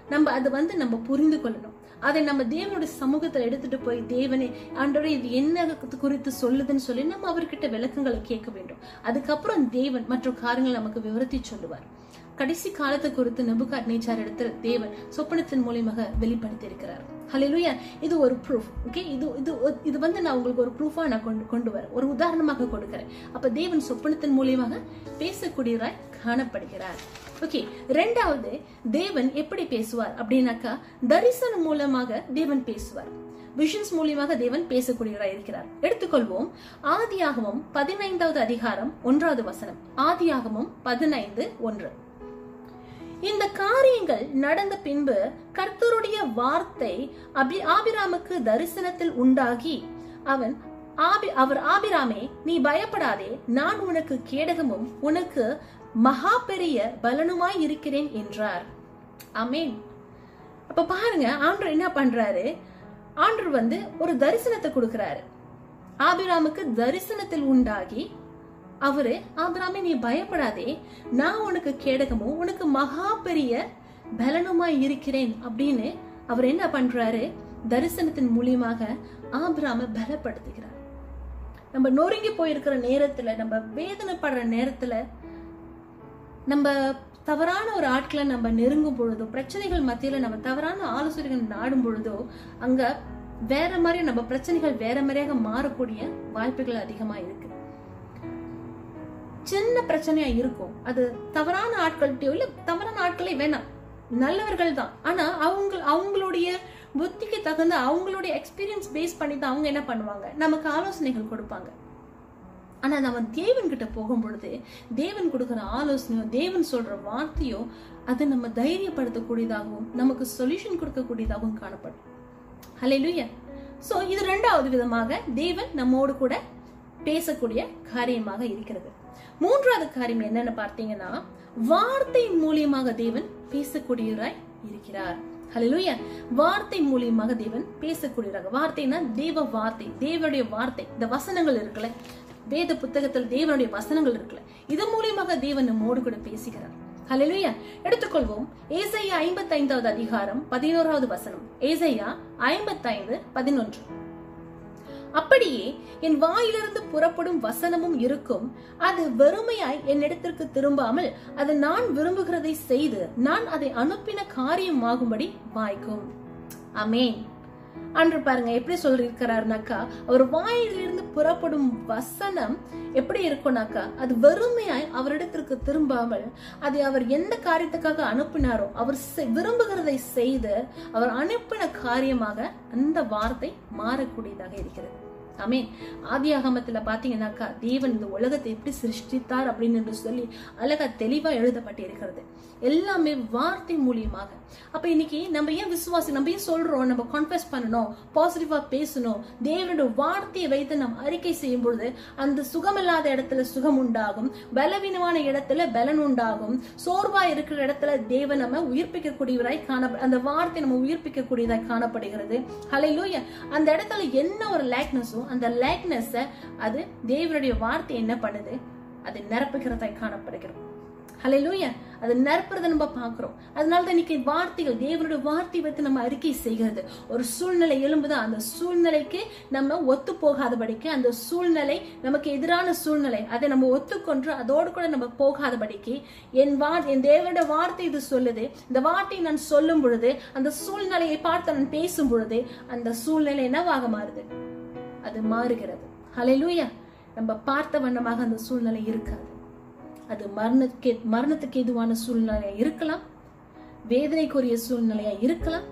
நம்ம அது வந்து நம்ம புரிந்து கொள்ளணும் அதை நம்ம தேவனுடைய சமூகத்துல எடுத்துட்டு போய் தேவனே ஆண்டவரே இது என்ன குறித்து சொல்லுதுன்னு சொல்லி நம்ம அவர்கிட்ட விளக்கங்களை கேட்க வேண்டும் அதுக்கப்புறம் தேவன் மற்ற காரியங்கள் நமக்கு விவரத்தி சொல்லுவார் கடைசி காலத்தை குறித்து நெபுகாட் நேச்சார் இடத்துல தேவன் சொப்பனத்தின் மூலியமாக வெளிப்படுத்தி இருக்கிறார் ஹalleluya இது ஒரு ப்ரூஃப் ஓகே இது இது இது வந்து நான் உங்களுக்கு ஒரு ப்ரூஃபா நான் கொண்டு கொண்டு வரேன் ஒரு உதாரணமாக கொடுக்கிறேன் அப்ப தேவன் சொப்பனத்தின் மூலியமாக பேசக்கூடியவராய் காணப்படுகிறார் ஓகே ரெண்டாவது தேவன் எப்படி பேசுவார் அப்படின்னாக்கா தரிசனம் மூலமாக தேவன் பேசுவார் விஷன்ஸ் மூலியமாக தேவன் பேசக்கூடியவராய் இருக்கிறார் எடுத்துக்கொள்வோம் ஆதியாகமம் பதினைந்தாவது அதிகாரம் ஒன்றாவது வசனம் ஆதியாகமம் பதினைந்து ஒன்று இந்த காரியங்கள் நடந்த பின்பு கர்த்தருடைய வார்த்தை அபி ஆபிராமுக்கு தரிசனத்தில் உண்டாகி அவன் ஆபி அவர் ஆபிராமே நீ பயப்படாதே நான் உனக்கு கேடகமும் உனக்கு மகா பெரிய பலனுமாய் இருக்கிறேன் என்றார் ஆமேன் அப்ப பாருங்க ஆண்டர் என்ன பண்றாரு ஆண்டர் வந்து ஒரு தரிசனத்தை கொடுக்கிறாரு ஆபிராமுக்கு தரிசனத்தில் உண்டாகி அவரு ஆபிராமே நீ பயப்படாதே நான் உனக்கு கேடகமும் உனக்கு மகா பெரிய பலனுமாய் இருக்கிறேன் அப்படின்னு அவர் என்ன பண்றாரு தரிசனத்தின் மூலியமாக ஆபிராம பலப்படுத்துகிறார் நம்ம நொறுங்கி போயிருக்கிற நேரத்துல நம்ம வேதனைப்படுற நேரத்துல நம்ம தவறான ஒரு ஆட்களை நம்ம நெருங்கும் பொழுதோ பிரச்சனைகள் மத்தியில நம்ம தவறான ஆலோசனைகள் நாடும் பொழுதோ அங்க வேற மாதிரி நம்ம பிரச்சனைகள் வேற மாதிரியாக மாறக்கூடிய வாய்ப்புகள் அதிகமா இருக்கு சின்ன பிரச்சனையா இருக்கும் அது தவறான ஆட்கள்கிட்டயோ இல்ல தவறான ஆட்களே வேணாம் நல்லவர்கள் தான் ஆனா அவங்க அவங்களுடைய புத்திக்கு தகுந்த அவங்களுடைய எக்ஸ்பீரியன்ஸ் பேஸ் பண்ணி தான் அவங்க என்ன பண்ணுவாங்க நமக்கு ஆலோசனைகள் கொடுப்பாங்க ஆனா நம்ம தேவன் கிட்ட போகும் பொழுது தேவன் கொடுக்கிற ஆலோசனையோ தேவன் சொல்ற வார்த்தையோ அது நம்ம தைரியப்படுத்தக்கூடியதாகவும் நமக்கு சொல்யூஷன் கொடுக்கக்கூடியதாகவும் காணப்படும் ஹalleluya சோ இது ரெண்டாவது விதமாக தேவன் நம்மோடு கூட பேசக்கூடிய காரியமாக இருக்கிறது மூன்றாவது காரியம் என்னன்னு பார்த்தீங்கன்னா வார்த்தை மூலியமாக தேவன் பேசக்கூடியவராய் இருக்கிறார் ஹalleluya வார்த்தை மூலியமாக தேவன் பேசக்கூடியவராக வார்த்தைனா தேவ வார்த்தை தேவனுடைய வார்த்தை இந்த வசனங்கள் இருக்குல்ல வேத புத்தகத்தில் தேவனுடைய வசனங்கள் இருக்குல்ல இது மூலியமாக தேவன் நம்மோடு கூட பேசுகிறார் ஹalleluya எடுத்துக்கொள்வோம் ஏசையா ஐம்பத்தைந்தாவது அதிகாரம் பதினோராவது வசனம் ஏசையா ஐம்பத்தைந்து பதினொன்று அப்படியே என் வாயிலிருந்து புறப்படும் வசனமும் இருக்கும் அது வெறுமையாய் என்னிடத்திற்கு திரும்பாமல் அது நான் விரும்புகிறதை செய்து நான் அதை அனுப்பின காரியமாகும்படி வாய்க்கும் அமேன் அன்று பாருங்க எப்படி சொல்லிருக்கிறாருனாக்கா அவர் வாயிலிருந்து புறப்படும் வசனம் எப்படி இருக்கும்னாக்கா அது வெறுமையாய் அவரிடத்திற்கு திரும்பாமல் அதை அவர் எந்த காரியத்துக்காக அனுப்பினாரோ அவர் செ- விரும்புகிறதை செய்து அவர் அனுப்பின காரியமாக அந்த வார்த்தை மாறக்கூடியதாக இருக்கிறது ஆமென் ஆதியாகமத்துல பாத்தீங்கன்னாக்கா தேவன் இந்த உலகத்தை எப்படி சிருஷ்டித்தார் அப்படின்னு என்று சொல்லி அழகா தெளிவா எழுதப்பட்டிருக்கிறது எல்லாமே வார்த்தை மூலியமாக அப்ப இன்னைக்கு நம்ம ஏன் விசுவாசி நம்ம ஏன் சொல்றோம் நம்ம கான்ஃபெஸ் பண்ணணும் பாசிட்டிவா பேசணும் தேவனுடைய வார்த்தையை வைத்து நாம் அறிக்கை செய்யும் பொழுது அந்த சுகமில்லாத இடத்துல சுகம் உண்டாகும் பலவீனமான இடத்துல பலன் உண்டாகும் சோர்வா இருக்கிற இடத்துல தேவன் நம்ம உயிர்ப்பிக்கக்கூடியவராய் காண அந்த வார்த்தை நம்ம உயிர்ப்பிக்கக்கூடியதாய் காணப்படுகிறது ஹalleluya அந்த இடத்துல என்ன ஒரு லேக்னஸோ அந்த லேக்னஸ் அது தேவனுடைய வார்த்தை என்ன பண்ணுது அது நிரப்புகிறதாய் காணப்படுகிறது ஹalleluya அது நிரப்புறதை நம்ம பார்க்கிறோம் அதனால தான் இன்னைக்கு வார்த்தைகள் தேவனுடைய வார்த்தை வைத்து நம்ம அறிக்கை செய்கிறது ஒரு சூழ்நிலை எழும்புதா அந்த சூழ்நிலைக்கு நம்ம ஒத்து போகாதபடிக்கு அந்த சூழ்நிலை நமக்கு எதிரான சூழ்நிலை அதை நம்ம ஒத்துக்கொண்டு அதோடு கூட நம்ம போகாதபடிக்கு என் வா என் தேவனுடைய வார்த்தை இது சொல்லுது இந்த வார்த்தையை நான் சொல்லும் பொழுது அந்த சூழ்நிலையை பார்த்து நான் பேசும் பொழுது அந்த சூழ்நிலை என்னவாக மாறுது அது மாறுகிறது ஹalleluya நம்ம பார்த்த வண்ணமாக அந்த சூழ்நிலை இருக்காது அது மரணத்துக்கு மரணத்துக்கு எதுவான சூழ்நிலையா இருக்கலாம் வேதனைக்குரிய சூழ்நிலையா இருக்கலாம்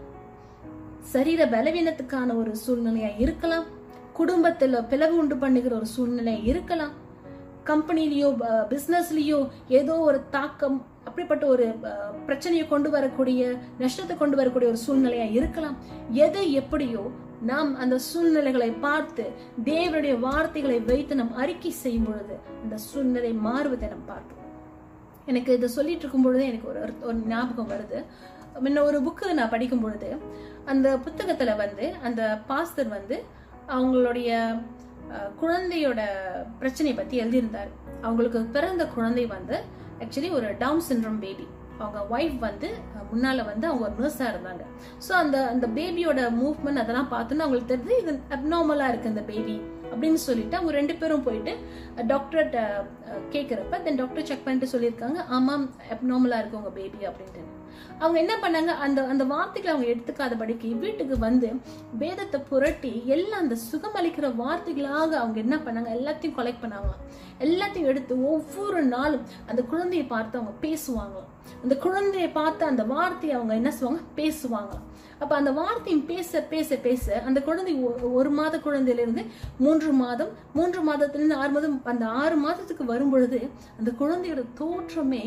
சரீர பலவீனத்துக்கான ஒரு சூழ்நிலையா இருக்கலாம் குடும்பத்துல பிளவு உண்டு பண்ணுகிற ஒரு சூழ்நிலையா இருக்கலாம் கம்பெனிலயோ பிசினஸ்லயோ ஏதோ ஒரு தாக்கம் அப்படிப்பட்ட ஒரு அஹ், பிரச்சனையை கொண்டு வரக்கூடிய நஷ்டத்தை கொண்டு வரக்கூடிய ஒரு சூழ்நிலையா இருக்கலாம் எது எப்படியோ நாம் அந்த சூழ்நிலைகளை பார்த்து தேவனுடைய வார்த்தைகளை வைத்து நாம் அறிக்கை செய்யும் பொழுது அந்த சூழ்நிலை மாறுவதை நாம் பார்ப்போம் எனக்கு இதை சொல்லிட்டு இருக்கும் பொழுது எனக்கு ஒரு ஒரு ஞாபகம் வருது முன்ன ஒரு புக்கு நான் படிக்கும் பொழுது அந்த புத்தகத்துல வந்து அந்த பாஸ்தர் வந்து அவங்களுடைய அஹ், குழந்தையோட பிரச்சனையை பத்தி எழுதியிருந்தார் அவங்களுக்கு பிறந்த குழந்தை வந்து ஆக்சுவலி ஒரு டவுன் சிண்ட்ரோம் பேபி அவங்க ஒய்ஃப் வந்து அஹ், முன்னால வந்து அவங்க ஒரு நர்ஸா இருந்தாங்க ஸோ அந்த அந்த பேபியோட மூவ்மெண்ட் அதெல்லாம் பார்த்தோன்னா அவங்களுக்கு தெரிஞ்சு இது அப்நார்மலா இருக்கு இந்த பேபி அப்படின்னு சொல்லிட்டு அவங்க ரெண்டு பேரும் போயிட்டு டாக்டர்கிட்ட கேட்குறப்ப தென் டாக்டர் செக் பண்ணிட்டு சொல்லியிருக்காங்க ஆமாம் அப்நார்மலா இருக்கு உங்க பேபி அப்படின்ட்டு அவங்க என்ன பண்ணாங்க அந்த அந்த வார்த்தைகளை அவங்க எடுத்துக்காதபடிக்கு வீட்டுக்கு வந்து வேதத்தை புரட்டி எல்லாம் அந்த சுகமளிக்கிற வார்த்தைகளாக அவங்க என்ன பண்ணாங்க எல்லாத்தையும் கொலெக்ட் பண்ணாங்களாம் எல்லாத்தையும் எடுத்து ஒவ்வொரு நாளும் அந்த குழந்தையை பார்த்து அவங்க பேசுவாங்களாம் அந்த குழந்தையை பார்த்து அந்த வார்த்தையை அவங்க என்ன செய்வாங்க பேசுவாங்களாம் அப்ப அந்த வார்த்தையும் பேச பேச பேச அந்த குழந்தை ஒ- ஒரு மாத குழந்தையில இருந்து மூன்று மாதம் மூன்று மாதத்திலிருந்து ஆறு மாதம் அந்த ஆறு மாதத்துக்கு வரும் பொழுது அந்த குழந்தையோட தோற்றமே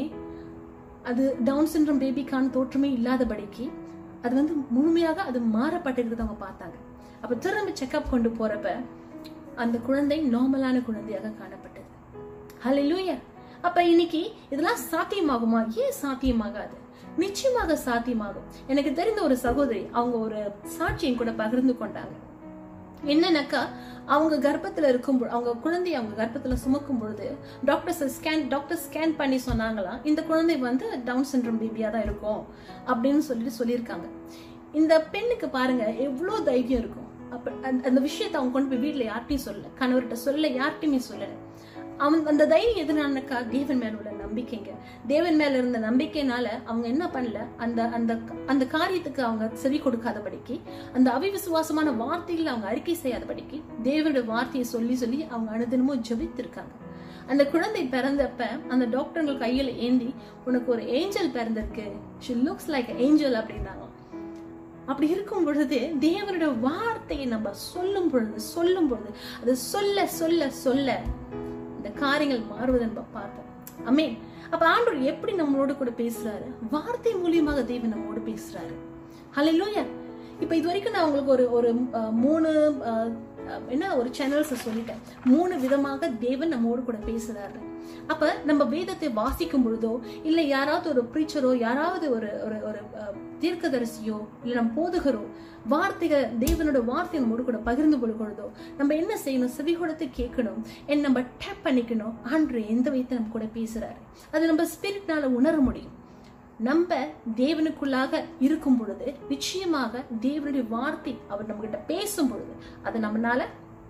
அது டவுன் சிண்ட்ரோம் பேபிக்கான தோற்றமே இல்லாதபடிக்கு அது வந்து முழுமையாக அது மாறப்பட்டிருக்கிறத அவங்க பார்த்தாங்க அப்ப திரும்ப செக்அப் கொண்டு போறப்ப அந்த குழந்தை நார்மலான குழந்தையாக காணப்பட்டது ஹalleluya அப்ப இன்னைக்கு இதெல்லாம் சாத்தியமாகுமா ஏன் சாத்தியமாகாது நிச்சயமாக சாத்தியமாகும் எனக்கு தெரிந்த ஒரு சகோதரி அவங்க ஒரு சாட்சியம் கூட பகிர்ந்து கொண்டாங்க என்னன்னாக்கா அவங்க கர்ப்பத்துல இருக்கும் பொ- அவங்க குழந்தைய அவங்க கர்ப்பத்துல சுமக்கும் பொழுது டாக்டர்ஸ் ஸ்கேன் டாக்டர் ஸ்கேன் பண்ணி சொன்னாங்களாம் இந்த குழந்தை வந்து டவுன் சிண்ட்ரோம் பேபியா தான் இருக்கும் அப்படின்னு சொல்லிட்டு சொல்லியிருக்காங்க இந்த பெண்ணுக்கு பாருங்க எவ்வளவு தைரியம் இருக்கும் அப்ப அந்த- அந்த விஷயத்தை அவங்க கொண்டு போய் வீட்டுல யார்ட்டையும் சொல்லல கணவர்கிட்ட சொல்ல யார்ட்டையுமே சொல்லல அவன் அந்த தைரியம் எதுனாலக்கா தேவன் மேல உள்ள நம்பிக்கைங்க தேவன் மேல இருந்த நம்பிக்கைனால அவங்க என்ன பண்ணல அந்த அந்த அந்த காரியத்துக்கு அவங்க செவி கொடுக்காதபடிக்கு அந்த அவிவிசுவாசமான வார்த்தைகளை அவங்க அறிக்கை செய்யாதபடிக்கு தேவனுடைய வார்த்தையை சொல்லி சொல்லி அவங்க அனுதினமும் ஜெபித்திருக்காங்க அந்த குழந்தை பிறந்தப்ப அந்த டாக்டர்கள் கையில ஏந்தி உனக்கு ஒரு ஏஞ்சல் பிறந்திருக்கு ஷி லுக்ஸ் லைக் ஏஞ்சல் அப்படின்னாங்க அப்படி இருக்கும் பொழுது தேவனுடைய வார்த்தையை நம்ம சொல்லும் பொழுது சொல்லும் பொழுது அது சொல்ல சொல்ல சொல்ல இந்த காரியங்கள் மாறுவதை நம்ம பார்ப்போம் அமேன் அப்ப ஆண்டவர் எப்படி நம்மளோட கூட பேசுறாரு வார்த்தை மூலியமாக தேவன் நம்மளோட பேசுறாரு ஹalleluya இப்ப இது வரைக்கும் நான் உங்களுக்கு ஒரு ஒரு அஹ், மூணு அஹ், அஹ், என்ன ஒரு சேனல்ஸ் சொல்லிட்டேன் மூணு விதமாக தேவன் நம்மோடு கூட பேசுறாரு அப்ப நம்ம வேதத்தை வாசிக்கும் பொழுதோ இல்ல யாராவது ஒரு பிரீச்சரோ யாராவது ஒரு ஒரு ஒரு அஹ், தீர்க்கதரிசியோ இல்ல நம்ம போதகரோ வார்த்தைகள் தேவனோட வார்த்தை நம்மோடு கூட பகிர்ந்து கொள்கிறதோ நம்ம என்ன செய்யணும் செவி கொடுத்து கேட்கணும் and நம்ம டேப் பண்ணிக்கணும் ஆண்டு எந்த விதத்தை நம்ம கூட பேசுறாரு அது நம்ம ஸ்பிரிட்னால உணர முடியும் நம்ம தேவனுக்குள்ளாக இருக்கும் பொழுது நிச்சயமாக தேவனுடைய வார்த்தை அவர் நம்ம கிட்ட பேசும் பொழுது அது நம்மனால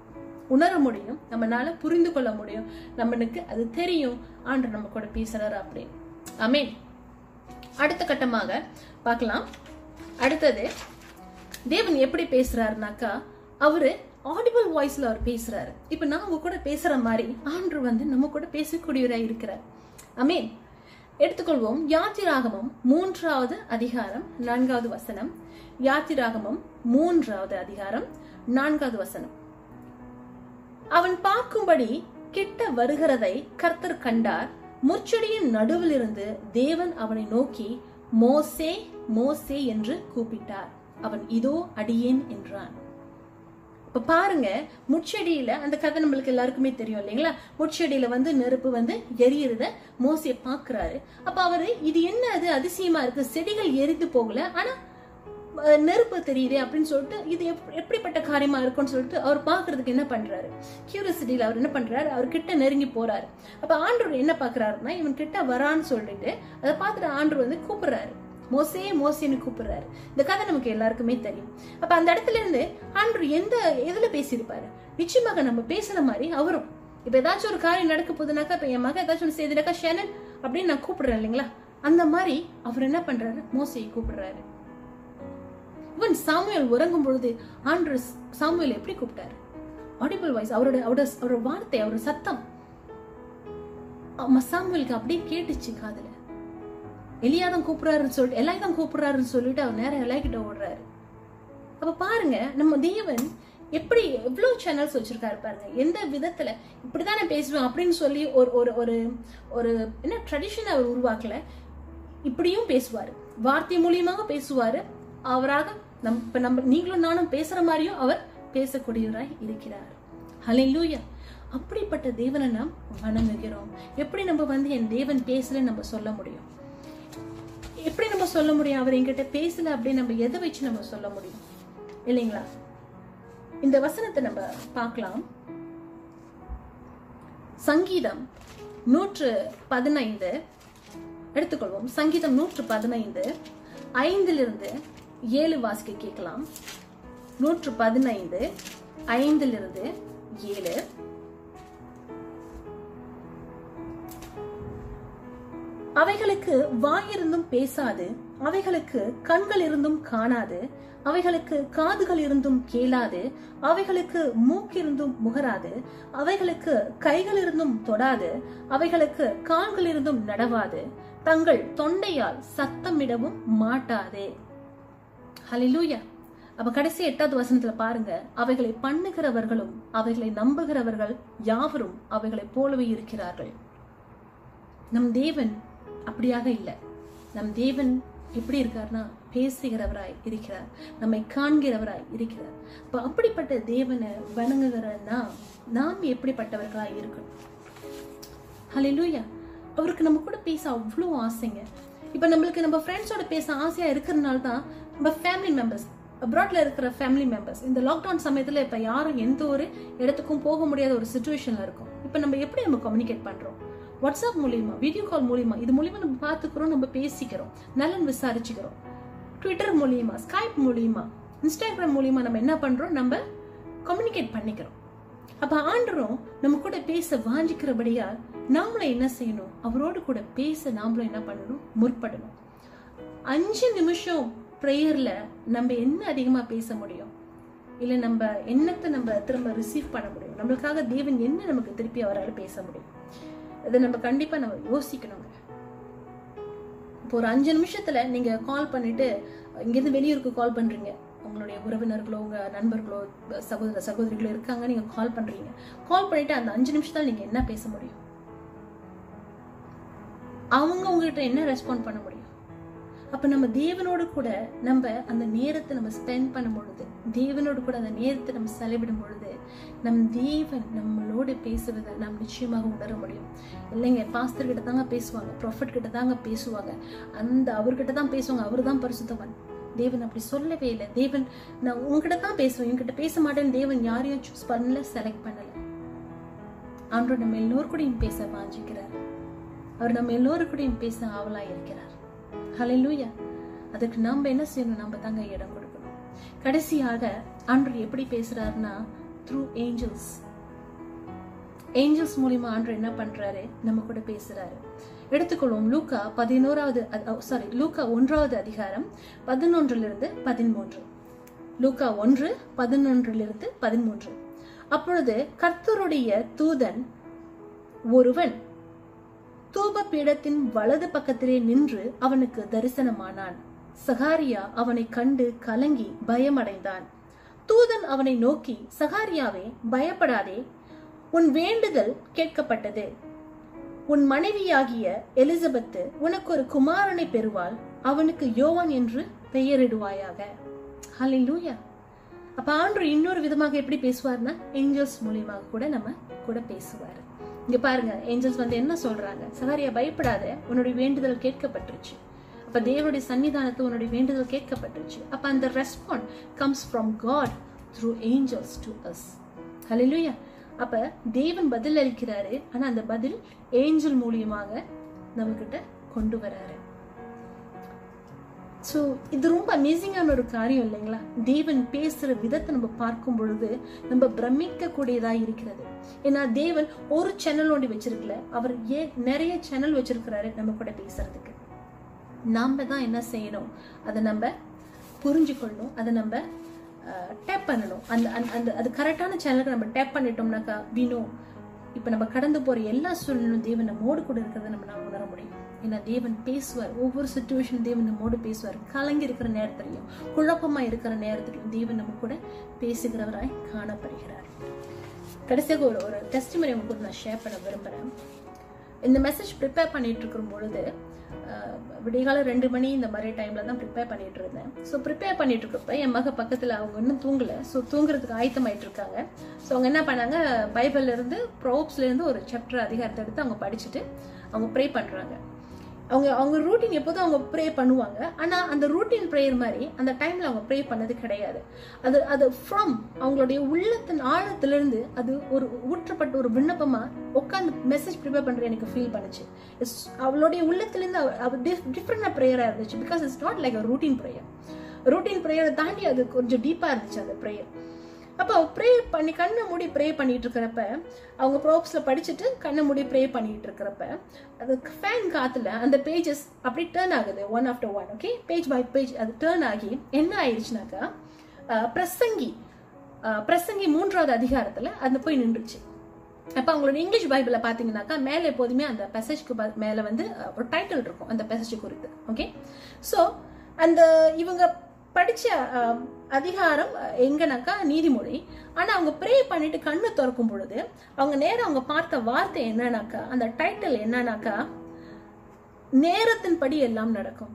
உணர முடியும் நம்மனால புரிந்து கொள்ள முடியும் நம்மளுக்கு அது தெரியும் ஆண்டு நம்ம கூட பேசுறாரு அப்படின்னு ஆமென் அடுத்த கட்டமாக பார்க்கலாம் அடுத்தது தேவன் எப்படி பேசுறாருனாக்கா அவரு ஆடிபிள் வாய்ஸ்ல அவர் பேசுறாரு இப்ப நான் உங்க கூட பேசுற மாதிரி ஆண்டு வந்து நம்ம கூட பேசக்கூடியவரா இருக்கிறார் அமீன் எடுத்துக்கொள்வோம் யாத்திராகமம் மூன்றாவது அதிகாரம் நான்காவது வசனம் யாத்திராகமம் மூன்றாவது அதிகாரம் நான்காவது வசனம் அவன் பார்க்கும்படி கிட்ட வருகிறதை கர்த்தர் கண்டார் முச்செடியின் நடுவிலிருந்து தேவன் அவனை நோக்கி மோசே மோசே என்று கூப்பிட்டார் அவன் இதோ அடியேன் என்றான் இப்ப பாருங்க முச்செடியில அந்த கதை நம்மளுக்கு எல்லாருக்குமே தெரியும் இல்லைங்களா முச்செடியில வந்து நெருப்பு வந்து எரியறத மோசே பாக்குறாரு அப்ப அவரு இது என்ன அது அதிசயமா இருக்கு செடிகள் எரிந்து போகல ஆனா அஹ், நெருப்பு தெரியுதே அப்படின்னு சொல்லிட்டு இது எப்- எப்படிப்பட்ட காரியமா இருக்கும்னு சொல்லிட்டு அவர் பாக்குறதுக்கு என்ன பண்றாரு கியூரியாசிட்டியில அவர் என்ன பண்றாரு அவர் கிட்ட நெருங்கி போறாரு அப்ப ஆண்டவர் என்ன பாக்குறாருன்னா இவன் கிட்ட வரான்னு சொல்லிட்டு அதை பார்த்துட்டு ஆண்டவர் வந்து கூப்பிடுறாரு மோசே மோசேன்னு கூப்பிடுறாரு இந்த கதை நமக்கு எல்லாருக்குமே தெரியும் அப்ப அந்த இடத்துல இருந்து ஆண்டவர் எந்த எதுல பேசியிருப்பாரு நிச்சயமாக நம்ம பேசுற மாதிரி அவரும் இப்ப ஏதாச்சும் ஒரு காரியம் நடக்க போகுதுனாக்கா இப்ப என் மகன் ஏதாச்சும் ஒன்று செய்துனாக்கா ஷேனன் அப்படின்னு நான் கூப்பிடுறேன் இல்லைங்களா அந்த மாதிரி அவர் என்ன பண்றாரு மோசையை கூப்பிடுறாரு இவன் சாமுவேல் உறங்கும் பொழுது ஆண்டு சாமுவேல் எப்படி கூப்பிட்டாரு ஆடிபிள் வாய்ஸ் அவரோட அவரோட அவரோட வார்த்தை அவரோட சத்தம் ஆமா சாமுவேலுக்கு அப்படியே கேட்டுச்சு காதுல எலியாதான் கூப்பிடுறாருன்னு சொல்லிட்டு எல்லாம் தான் கூப்பிடுறாருன்னு சொல்லிட்டு அவர் நேரம் எல்லாம் ஓடுறாரு அப்ப பாருங்க நம்ம தேவன் எப்படி எவ்வளவு சேனல்ஸ் வச்சிருக்காரு பாருங்க எந்த விதத்துல இப்படிதான் நான் பேசுவேன் அப்படின்னு சொல்லி ஒரு ஒரு ஒரு ஒரு என்ன ட்ரெடிஷன் அவர் உருவாக்கல இப்படியும் பேசுவாரு வார்த்தை மூலியமாக பேசுவாரு அவராக நம் இப்ப நம்ம நீங்களும் நானும் பேசுற மாதிரியும் அவர் பேசக்கூடியவராய் இருக்கிறார் ஹalleluya அப்படிப்பட்ட தேவனை நாம் வணங்குகிறோம் எப்படி நம்ம வந்து என் தேவன் பேசல நம்ம சொல்ல முடியும் எப்படி நம்ம சொல்ல முடியும் அவர் என்கிட்ட பேசல அப்படின்னு நம்ம எதை வச்சு நம்ம சொல்ல முடியும் இல்லைங்களா இந்த வசனத்தை நம்ம பார்க்கலாம் சங்கீதம் நூற்று பதினைந்து எடுத்துக்கொள்வோம் சங்கீதம் நூற்று பதினைந்து ஐந்திலிருந்து ஏழு வாசிக்க கேட்கலாம் நூற்று பதினைந்து ஐந்திலிருந்து ஏழு அவைகளுக்கு வாயிருந்தும் பேசாது அவைகளுக்கு கண்கள் இருந்தும் காணாது அவைகளுக்கு காதுகள் இருந்தும் கேளாது அவைகளுக்கு மூக்கிருந்தும் முகராது அவைகளுக்கு கைகள் இருந்தும் தொடாது அவைகளுக்கு கால்கள் இருந்தும் நடவாது தங்கள் தொண்டையால் சத்தமிடவும் மாட்டாதே ஹalleluya அப்ப கடைசி எட்டாவது வசனத்துல பாருங்க அவைகளை பண்ணுகிறவர்களும் அவைகளை நம்புகிறவர்கள் யாவரும் அவைகளைப் போலவே இருக்கிறார்கள் நம் தேவன் அப்படியாக இல்லை நம் தேவன் எப்படி இருக்கார்னா பேசுகிறவராய் இருக்கிறார் நம்மை காண்கிறவராய் இருக்கிறார் அப்ப அப்படிப்பட்ட தேவனை வணங்குகிற நாம் நாம் எப்படிப்பட்டவர்களாய் இருக்கணும் ஹalleluya அவருக்கு நம்ம கூட பேச அவ்வளோ ஆசைங்க இப்ப நம்மளுக்கு நம்ம ஃப்ரெண்ட்ஸோட பேச ஆசையா இருக்கிறதுனால தான் நம்ம ஃபேமிலி மெம்பர்ஸ் அப்ராட்ல இருக்கிற ஃபேமிலி மெம்பர்ஸ் இந்த லாக்டவுன் சமயத்துல இப்ப யாரும் எந்த ஒரு இடத்துக்கும் போக முடியாத ஒரு சுச்சுவேஷன்ல இருக்கும் இப்ப நம்ம எப்படி நம்ம கம்யூனிகேட் பண்றோம் வாட்ஸ்அப் மூலியமா வீடியோ கால் மூலியமா இது மூலியமா நம்ம பார்த்துக்கிறோம் நம்ம பேசிக்கிறோம் நலன் விசாரிச்சுக்கிறோம் ட்விட்டர் மூலியமா ஸ்கைப் மூலியமா இன்ஸ்டாகிராம் மூலியமா நம்ம என்ன பண்றோம் நம்ம கம்யூனிகேட் பண்ணிக்கிறோம் அப்ப ஆண்டரும் நம்ம கூட பேச வாஞ்சிக்கிறபடியா நாமளும் என்ன செய்யணும் அவரோடு கூட பேச நாமளும் என்ன பண்ணணும் முற்படணும் அஞ்சு நிமிஷம் ப்ரேயர்ல நம்ம என்ன அதிகமா பேச முடியும் இல்ல நம்ம என்னத்தை நம்ம திரும்ப ரிசீவ் பண்ண முடியும் நம்மளுக்காக தேவன் என்ன நமக்கு திருப்பி அவரால் பேச முடியும் இதை நம்ம கண்டிப்பா நம்ம யோசிக்கணுங்க இப்போ ஒரு அஞ்சு நிமிஷத்துல நீங்க கால் பண்ணிட்டு இங்கிருந்து வெளியூருக்கு கால் பண்றீங்க உங்களுடைய உறவினர்களோ உங்க நண்பர்களோ சகோதர சகோதரிகளோ இருக்காங்க நீங்க கால் பண்றீங்க கால் பண்ணிட்டு அந்த அஞ்சு நிமிஷத்துல நீங்க என்ன பேச முடியும் அவங்க உங்ககிட்ட என்ன ரெஸ்பாண்ட் பண்ண முடியும் அப்ப நம்ம தேவனோடு கூட நம்ம அந்த நேரத்தை நம்ம ஸ்பெண்ட் பண்ணும் பொழுது தேவனோடு கூட அந்த நேரத்தை நம்ம செலவிடும் பொழுது நம் தேவன் நம்மளோடு பேசுவதை நாம் நிச்சயமாக உணர முடியும் இல்லைங்க பாஸ்டர் கிட்ட தாங்க பேசுவாங்க ப்ராஃபட் கிட்ட தாங்க பேசுவாங்க அந்த அவர்கிட்ட தான் பேசுவாங்க அவர் தான் பரிசுத்தவன் தேவன் அப்படி சொல்லவே இல்லை தேவன் நான் உங்ககிட்ட தான் பேசுவேன் என்கிட்ட பேச மாட்டேன்னு தேவன் யாரையும் சூஸ் பண்ணல செலக்ட் பண்ணல ஆண்டோர் நம்ம எல்லோருக்கூடையும் பேச வாஞ்சிக்கிறார் அவர் நம்ம எல்லோருக்கூடையும் பேச ஆவலா இருக்கிறார் ஹalleluya அதுக்கு நம்ம என்ன செய்யணும் நம்ம தாங்க இடம் கொடுக்கணும் கடைசியாக ஆண்டவர் எப்படி பேசுறாருன்னா த்ரூ ஏஞ்சல்ஸ் ஏஞ்சல்ஸ் மூலியமா ஆண்டவர் என்ன பண்றாரு நம்ம கூட பேசுறாரு எடுத்துக்கொள்வோம் லூக்கா பதினோராவது சாரி லூக்கா ஒன்றாவது அதிகாரம் பதினொன்றிலிருந்து பதிமூன்று லூக்கா ஒன்று பதினொன்றிலிருந்து பதிமூன்று அப்பொழுது கர்த்தருடைய தூதன் ஒருவன் தூப பீடத்தின் வலது பக்கத்திலே நின்று அவனுக்கு தரிசனமானான் சகாரியா அவனை கண்டு கலங்கி பயமடைந்தான் தூதன் அவனை நோக்கி சகாரியாவே பயப்படாதே உன் வேண்டுதல் கேட்கப்பட்டது உன் மனைவியாகிய எலிசபெத்து உனக்கு ஒரு குமாரனை பெறுவாள் அவனுக்கு யோவான் என்று பெயரிடுவாயாக ஹalleluya அப்ப ஆண்டு இன்னொரு விதமாக எப்படி பேசுவார்னா ஏஞ்சல்ஸ் மூலியமாக கூட நம்ம கூட பேசுவார் இங்க பாருங்க ஏஞ்சல்ஸ் வந்து என்ன சொல்றாங்க சகாரியா பயப்படாத உன்னுடைய வேண்டுதல் கேட்கப்பட்டுருச்சு அப்ப தேவனுடைய சன்னிதானத்தை உன்னுடைய வேண்டுதல் கேட்கப்பட்டுருச்சு அப்ப அந்த respond comes from God through angels to us ஹalleluya அப்ப தேவன் பதில் அளிக்கிறாரு ஆனா அந்த பதில் ஏஞ்சல் மூலியமாக நம்ம கிட்ட கொண்டு வராரு ஸோ இது ரொம்ப அமேசிங்கான ஒரு காரியம் இல்லைங்களா தேவன் பேசுற விதத்தை நம்ம பார்க்கும் பொழுது நம்ம பிரமிக்க கூடியதா இருக்கிறது ஏன்னா தேவன் ஒரு சேனல் ஒண்டி வச்சிருக்கல அவர் ஏ நிறைய சேனல் வச்சிருக்கிறாரு நம்ம கூட பேசுறதுக்கு நாம தான் என்ன செய்யணும் அதை நம்ம புரிஞ்சுக்கொள்ளணும் அதை நம்ம டேப் பண்ணணும் அந்த அந்த- அந்த அது கரெக்டான சேனலுக்கு நம்ம டேப் பண்ணிட்டோம்னாக்கா வினோ இப்போ நம்ம கடந்து போற எல்லா சூழ்நிலும் தேவன் நம்மோடு கூட இருக்கிறத நம்ம நான் உணர முடியும் ஏன்னா தேவன் பேசுவார் ஒவ்வொரு சுச்சுவேஷன் தேவன் நம்மோடு பேசுவார் கலங்கி இருக்கிற நேரத்திலையும் குழப்பமா இருக்கிற நேரத்திலையும் தேவன் நம்ம கூட பேசுகிறவராய் காணப்படுகிறார் கடைசியாக ஒரு ஒரு டெஸ்டிமனி உங்க கூட நான் ஷேர் பண்ண விரும்புறேன் இந்த மெசேஜ் ப்ரிப்பேர் பண்ணிட்டு இருக்கும் பொழுது அஹ், விடியகால ரெண்டு மணி இந்த மாதிரி டைம்ல தான் ப்ரிப்பேர் பண்ணிட்டு இருந்தேன் ஸோ ப்ரிப்பேர் பண்ணிட்டு இருக்கப்ப என் மக பக்கத்துல அவங்க இன்னும் தூங்கல ஸோ தூங்குறதுக்கு ஆயத்தமாயிட்டு இருக்காங்க ஸோ அவங்க என்ன பண்ணாங்க பைபிள்ல இருந்து ப்ரோப்ஸ்ல இருந்து ஒரு சாப்டர் அதிகாரத்தை எடுத்து அவங்க படிச்சுட்டு அவங்க ப்ரே பண்றாங்க அவங்க அவங்க ரூட்டீன் எப்போதும் அவங்க ப்ரே பண்ணுவாங்க ஆனா அந்த ரூட்டீன் ப்ரேயர் மாதிரி அந்த டைம்ல அவங்க ப்ரே பண்ணது கிடையாது அது அது ஃப்ரம் அவங்களுடைய உள்ளத்தின் ஆழத்திலிருந்து அது ஒரு ஊற்றப்பட்ட ஒரு விண்ணப்பமா உட்காந்து மெசேஜ் ப்ரிப்பேர் பண்ற எனக்கு ஃபீல் பண்ணுச்சு It's- அவளுடைய உள்ளத்திலிருந்து அவ- அவ டிஃப்ரெண்டாக ப்ரேயரா இருந்துச்சு because it's not like a routine prayer routine ப்ரேயரை தாண்டி அது கொஞ்சம் டீப்பா இருந்துச்சு அந்த ப்ரேயர் அப்போ ப்ரே பண்ணி கண்ணை மூடி ப்ரே பண்ணிட்டு இருக்கிறப்ப அவங்க ப்ரோப்ஸ்ல படிச்சுட்டு கண்ணை மூடி ப்ரே பண்ணிட்டு இருக்கிறப்ப அது ஃபேன் காத்துல அந்த பேஜஸ் அப்படி டேர்ன் ஆகுது one after one okay page by page அது டேர்ன் ஆகி என்ன ஆயிடுச்சுனாக்கா அஹ், பிரசங்கி அஹ், பிரசங்கி மூன்றாவது அதிகாரத்துல அது போய் நின்றுச்சு அப்ப அவங்களோட இங்கிலீஷ் பைபிள பாத்தீங்கன்னாக்கா மேல எப்போதுமே அந்த பெசேஜ்க்கு மேல வந்து அஹ், ஒரு டைட்டில் இருக்கும் அந்த பெசேஜ் குறித்து ஓகே சோ அந்த இவங்க படிச்ச அஹ், அதிகாரம் அஹ், எங்கனாக்கா நீதிமொழி ஆனா அவங்க ப்ரே பண்ணிட்டு கண்ணு திறக்கும் பொழுது அவங்க நேரம் அவங்க பார்த்த வார்த்தை என்னன்னாக்கா அந்த டைட்டில் என்னன்னாக்கா நேரத்தின்படி எல்லாம் நடக்கும்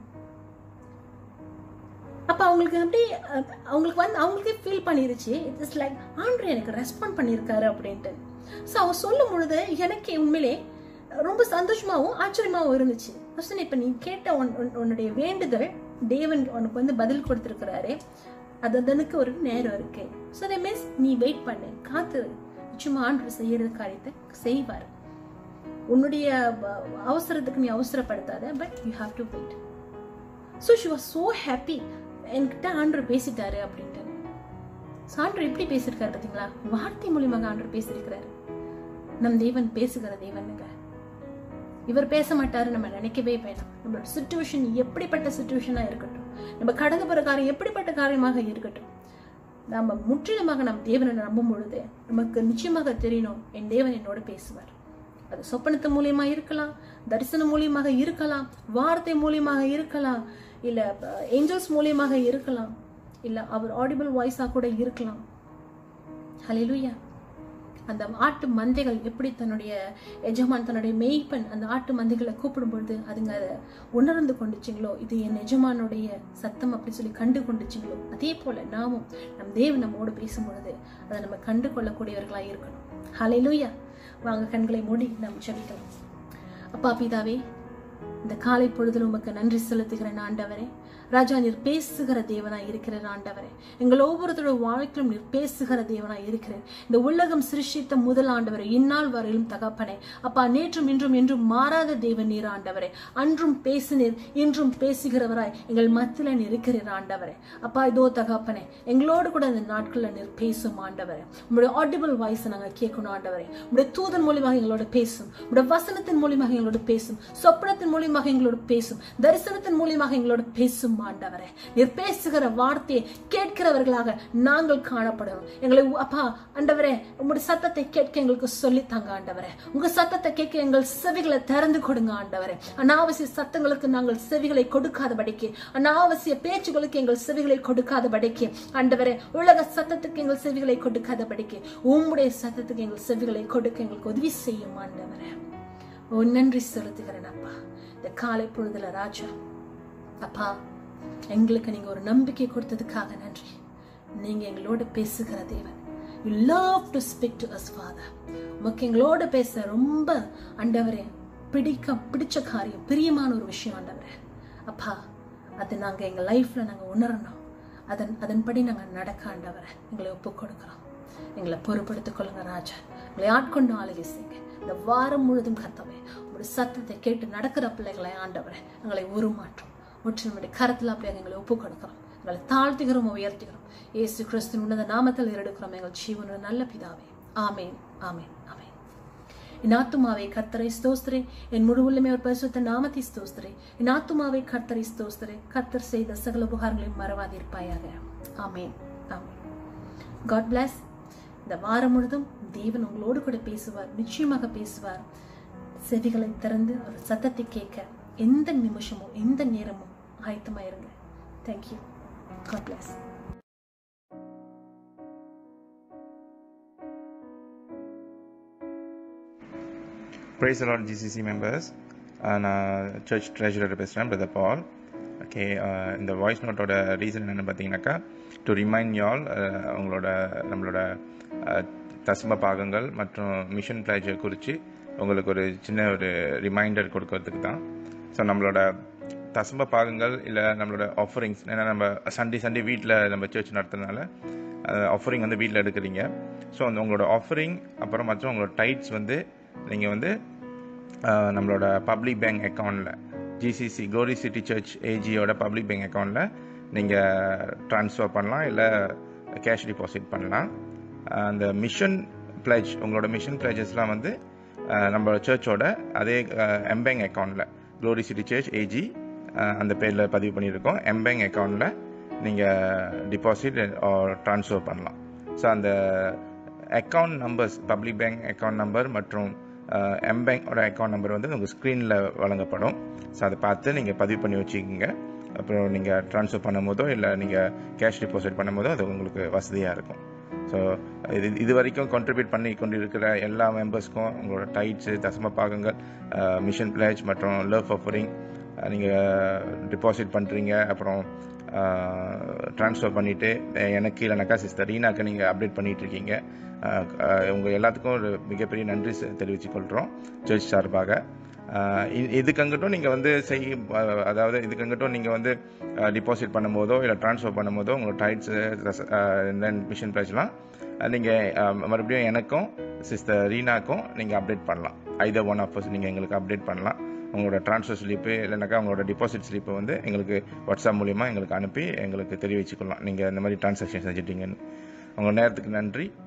அப்ப அவங்களுக்கு அப்படியே அஹ், அவங்களுக்கு வந்து அவங்களுக்கே ஃபீல் பண்ணிருச்சு இட்ஸ் லைக் ஆண்ட்ரு எனக்கு ரெஸ்பாண்ட் பண்ணியிருக்காரு அப்படின்ட்டு ஸோ அவ சொல்லும் பொழுது எனக்கு உண்மையிலே ரொம்ப சந்தோஷமாவும் ஆச்சரியமாவும் இருந்துச்சு ஃபர்ஸ்ட் இப்ப நீ கேட்ட உன் உன்- உன்னுடைய வேண்டுதல் தேவன் உனக்கு வந்து பதில் கொடுத்திருக்கிறாரு அது அதனுக்கு ஒரு நேரம் இருக்கு ஸோ தே மீன்ஸ் நீ வெயிட் பண்ணு காத்து நிச்சயமா ஆண்டு செய்யற காரியத்தை செய்வார் உன்னுடைய வ- அவசரத்துக்கு நீ அவசரப்படுத்தாத but you have to wait so she was so happy என்கிட்ட ஆண்டர் பேசிட்டாரு அப்படின்ட்டு So, ஆண்டவர் எப்படி பேசியிருக்காரு பார்த்தீங்களா வார்த்தை மூலியமாக ஆண்டவர் பேசியிருக்கிறாரு நம் தேவன் பேசுகிற தேவனுங்க இவர் பேச மாட்டாரு நம்ம நினைக்கவே வேணாம் நம்மளோட சுச்சுவேஷன் எப்படிப்பட்ட சுச்சுவேஷனா இருக்கட்டும் நம்ம கடந்து போற காரியம் எப்படிப்பட்ட காரியமாக இருக்கட்டும் நம்ம முற்றிலுமாக நம் தேவனை நம்பும் பொழுது நமக்கு நிச்சயமாக தெரியணும் என் தேவன் என்னோட பேசுவார் அது சொப்பனத்து மூலியமா இருக்கலாம் தரிசனம் மூலியமாக இருக்கலாம் வார்த்தை மூலியமாக இருக்கலாம் இல்ல ஏஞ்சல்ஸ் மூலியமாக இருக்கலாம் இல்ல அவர் ஆடிபிள் வாய்ஸா கூட இருக்கலாம் ஹalleluya அந்த ஆட்டு மந்தைகள் எப்படி தன்னுடைய எஜமான் தன்னுடைய மேய்ப்பன் அந்த ஆட்டு மந்தைகளை கூப்பிடும் பொழுது அதுங்க அதை உணர்ந்து கொண்டுச்சுங்களோ இது என் எஜமானுடைய சத்தம் அப்படி சொல்லி கண்டு கொண்டுச்சுங்களோ அதே போல நாமும் நம் தேவன் நம்மோடு பேசும் பொழுது அதை நம்ம கண்டு கொள்ளக்கூடியவர்களா இருக்கணும் ஹalleluya வாங்க கண்களை மூடி நாம் ஜெபிக்கலாம் அப்பா பிதாவே இந்த காலை பொழுதில் உமக்கு நன்றி செலுத்துகிறேன் ஆண்டவரே ராஜா நீர் பேசுகிற தேவனாய் இருக்கிற ஆண்டவரே எங்கள் ஒவ்வொருத்தரோட வாழ்க்கையிலும் நீர் பேசுகிற தேவனாய் இருக்கிறேன் இந்த உலகம் சிருஷ்டித்த முதல் ஆண்டவரே இந்நாள் வரையிலும் தகப்பனே அப்பா நேற்றும் இன்றும் என்றும் மாறாத தேவன் நீர் ஆண்டவரே அன்றும் பேசினீர் இன்றும் பேசுகிறவராய் எங்கள் மத்தியில நீர் இருக்கிறீர் ஆண்டவரே அப்பா இதோ தகப்பனே எங்களோடு கூட இந்த நாட்கள்ல நீர் பேசும் ஆண்டவரே உங்களுடைய ஆடிபிள் வாய்ஸ் நாங்க கேட்கணும் ஆண்டவரே உங்களுடைய தூதன் மூலியமாக எங்களோட பேசும் உங்களுடைய வசனத்தின் மூலியமாக எங்களோட பேசும் சொப்பனத்தின் மூலியமாக எங்களோட பேசும் தரிசனத்தின் மூலியமாக எங்களோட பேசும் ஆண்டவரே நீர் பேசுகிற வார்த்தையை கேட்கிறவர்களாக நாங்கள் காணப்படணும் எங்களை உ- அப்பா ஆண்டவரே உங்களுடைய சத்தத்தை கேட்க எங்களுக்கு சொல்லித்தாங்க ஆண்டவரே உங்க சத்தத்தை கேட்க எங்கள் செவிகளை திறந்து கொடுங்க ஆண்டவரே அனாவசிய சத்தங்களுக்கு நாங்கள் செவிகளை கொடுக்காதபடிக்கு அனாவசிய பேச்சுகளுக்கு எங்கள் செவிகளை கொடுக்காதபடிக்கு ஆண்டவரே உலக சத்தத்துக்கு எங்கள் செவிகளை கொடுக்காதபடிக்கு உம்முடைய சத்தத்துக்கு எங்கள் செவிகளை கொடுக்க எங்களுக்கு உதவி செய்யும் ஆண்டவரே ஓ நன்றி செலுத்துகிறேன் அப்பா இந்த காலை பொழுதுல ராஜா அப்பா எங்களுக்கு நீங்க ஒரு நம்பிக்கை கொடுத்ததுக்காக நன்றி நீங்க எங்களோட பேசுகிற தேவன் you love to speak to us father உமக்கு எங்களோட பேச ரொம்ப ஆண்டவரே பிடிக்க பிடிச்ச காரியம் பிரியமான ஒரு விஷயம் ஆண்டவரே அப்பா அது நாங்க எங்க லைஃப்ல நாங்க உணரணும் அதன் அதன்படி நாங்க நடக்க ஆண்டவரை எங்களை ஒப்பு கொடுக்கிறோம் எங்களை பொறுப்படுத்திக் கொள்ளுங்க ராஜா எங்களை ஆட்கொண்டு ஆளுகை செய்யுங்க இந்த வாரம் முழுதும் கத்தவை உங்களுடைய சத்தத்தை கேட்டு நடக்கிற பிள்ளைகளை ஆண்டவரை எங்களை உருமாற்றும் முற்றினுடைய கரத்தில் அப்படியே எங்களை ஒப்பு கொடுக்கிறோம் எங்களை தாழ்த்துகிறோம் உயர்த்துகிறோம் இயேசு கிறிஸ்துவின் உன்னத நாமத்தில் எடுக்கிறோம் எங்கள் ஜீவனோட நல்ல பிதாவே ஆமேன் ஆமேன் ஆமேன் என் ஆத்துமாவை கர்த்தரை ஸ்தோஸ்திரே என் முழு உள்ளமே ஒரு பரிசுத்த நாமத்தை ஸ்தோஸ்திரே என் ஆத்துமாவை கர்த்தரை ஸ்தோஸ்திரே கர்த்தர் செய்த சகல உபகாரங்களையும் மறவாதிருப்பாயாக ஆமேன் ஆமேன் காட் பிளஸ் இந்த வாரம் முழுதும் தேவன் உங்களோடு கூட பேசுவார் நிச்சயமாக பேசுவார் செவிகளை திறந்து ஒரு சத்தத்தை கேட்க எந்த நிமிஷமும் எந்த நேரமும் ஆயத்தமாயிருங்க thank you God bless praise Lord GCC members நான் சர்ச் ட்ரெஷரர் பேசுகிறேன் பிரதர் பால் ஓகே இந்த வாய்ஸ் நோட்டோட ரீசன் என்னென்னு பார்த்தீங்கன்னாக்கா டு ரிமைண்ட் யால் உங்களோட நம்மளோட அஹ், தசம பாகங்கள் மற்றும் மிஷன் பிளாஜை குறித்து உங்களுக்கு ஒரு சின்ன ஒரு ரிமைண்டர் கொடுக்கறதுக்கு தான் ஸோ நம்மளோட தசம பாகங்கள் இல்லை நம்மளோட ஆஃபரிங்ஸ் ஏன்னா நம்ம சண்டே சண்டே வீட்டில் நம்ம சர்ச் நடத்துறதுனால ஆஃபரிங் வந்து வீட்டில் எடுக்கிறீங்க ஸோ அந்த உங்களோட ஆஃபரிங் அப்புறம் மற்றும் உங்களோட டைட்ஸ் வந்து நீங்கள் வந்து அஹ், நம்மளோட பப்ளிக் பேங்க் அக்கௌண்ட்டில் ஜிசிசி க்ளோரி சிட்டி சர்ச் ஏஜியோட பப்ளிக் பேங்க் அக்கௌண்ட்டில் நீங்கள் ட்ரான்ஸ்ஃபர் பண்ணலாம் இல்லை கேஷ் டிபாசிட் பண்ணலாம் அஹ், அந்த மிஷன் பிளேஜ் உங்களோட மிஷன் பிளேஜஸ்லாம் வந்து அஹ், நம்மளோட சர்ச்சோட அதே எம்பேங்க் அக்கௌண்ட்டில் க்ளோரி சிட்டி சர்ச் ஏஜி அந்த பேரில் பதிவு பண்ணியிருக்கோம் எம்பேங்க் அக்கௌண்ட்டில் நீங்கள் டிபாசிட் ட்ரான்ஸ்ஃபர் பண்ணலாம் ஸோ அந்த account numbers public bank account number மற்றும் எம்பேங்கோட அக்கௌண்ட் நம்பர் வந்து உங்கள் ஸ்க்ரீனில் வழங்கப்படும் ஸோ அதை பார்த்து நீங்கள் பதிவு பண்ணி வச்சுக்கோங்க அப்புறம் நீங்கள் ட்ரான்ஸ்ஃபர் பண்ணும்போதோ இல்லை நீங்கள் கேஷ் டிபாசிட் பண்ணும்போதோ அது உங்களுக்கு வசதியாக இருக்கும் ஸோ இது இது வரைக்கும் கான்ட்ரிபியூட் பண்ணி கொண்டிருக்கிற எல்லா மெம்பர்ஸ்க்கும் உங்களோட டைட்ஸு தசம பாகங்கள் மிஷன் பிளேஜ் மற்றும் லவ் ஆஃபரிங் நீங்கள் டிபாசிட் பண்ணுறீங்க அப்புறம் ட்ரான்ஸ்ஃபர் பண்ணிவிட்டு எனக்கு இல்லைனாக்கா சிஸ்டர் ரீனாக்கு நீங்கள் அப்டேட் பண்ணிட்டு இருக்கீங்க அஹ், அஹ், உங்க எல்லாத்துக்கும் ஒரு மிகப்பெரிய நன்றி செ- தெரிவித்துக் கொள்கிறோம் சர்ச் சார்பாக அஹ், இ- இதுக்கங்கட்டும் நீங்கள் வந்து செய் அஹ், அதாவது இதுக்கங்கட்டும் நீங்கள் வந்து டிபாசிட் பண்ணும்போதோ இல்லை ட்ரான்ஸ்ஃபர் பண்ணும்போதோ உங்களோட டைட்ஸு தென் மிஷன் ப்ரைஸ்லாம் நீங்கள் மறுபடியும் எனக்கும் சிஸ்டர் ரீனாக்கும் நீங்கள் அப்டேட் பண்ணலாம் ஐதர் ஒன் ஆஃப் நீங்கள் எங்களுக்கு அப்டேட் பண்ணலாம் உங்களோட ட்ரான்ஸ்ஃபர் ஸ்லிப்பு இல்லைனாக்கா உங்களோட டிபாசிட் ஸ்லிப்பை வந்து எங்களுக்கு வாட்ஸ்அப் மூலிமா எங்களுக்கு அனுப்பி எங்களுக்கு தெரிவிச்சுக்கலாம் நீங்கள் இந்த மாதிரி டிரான்சாக்ஷன் செஞ்சிட்டீங்கன்னு உங்கள் நேரத்துக்கு நன்றி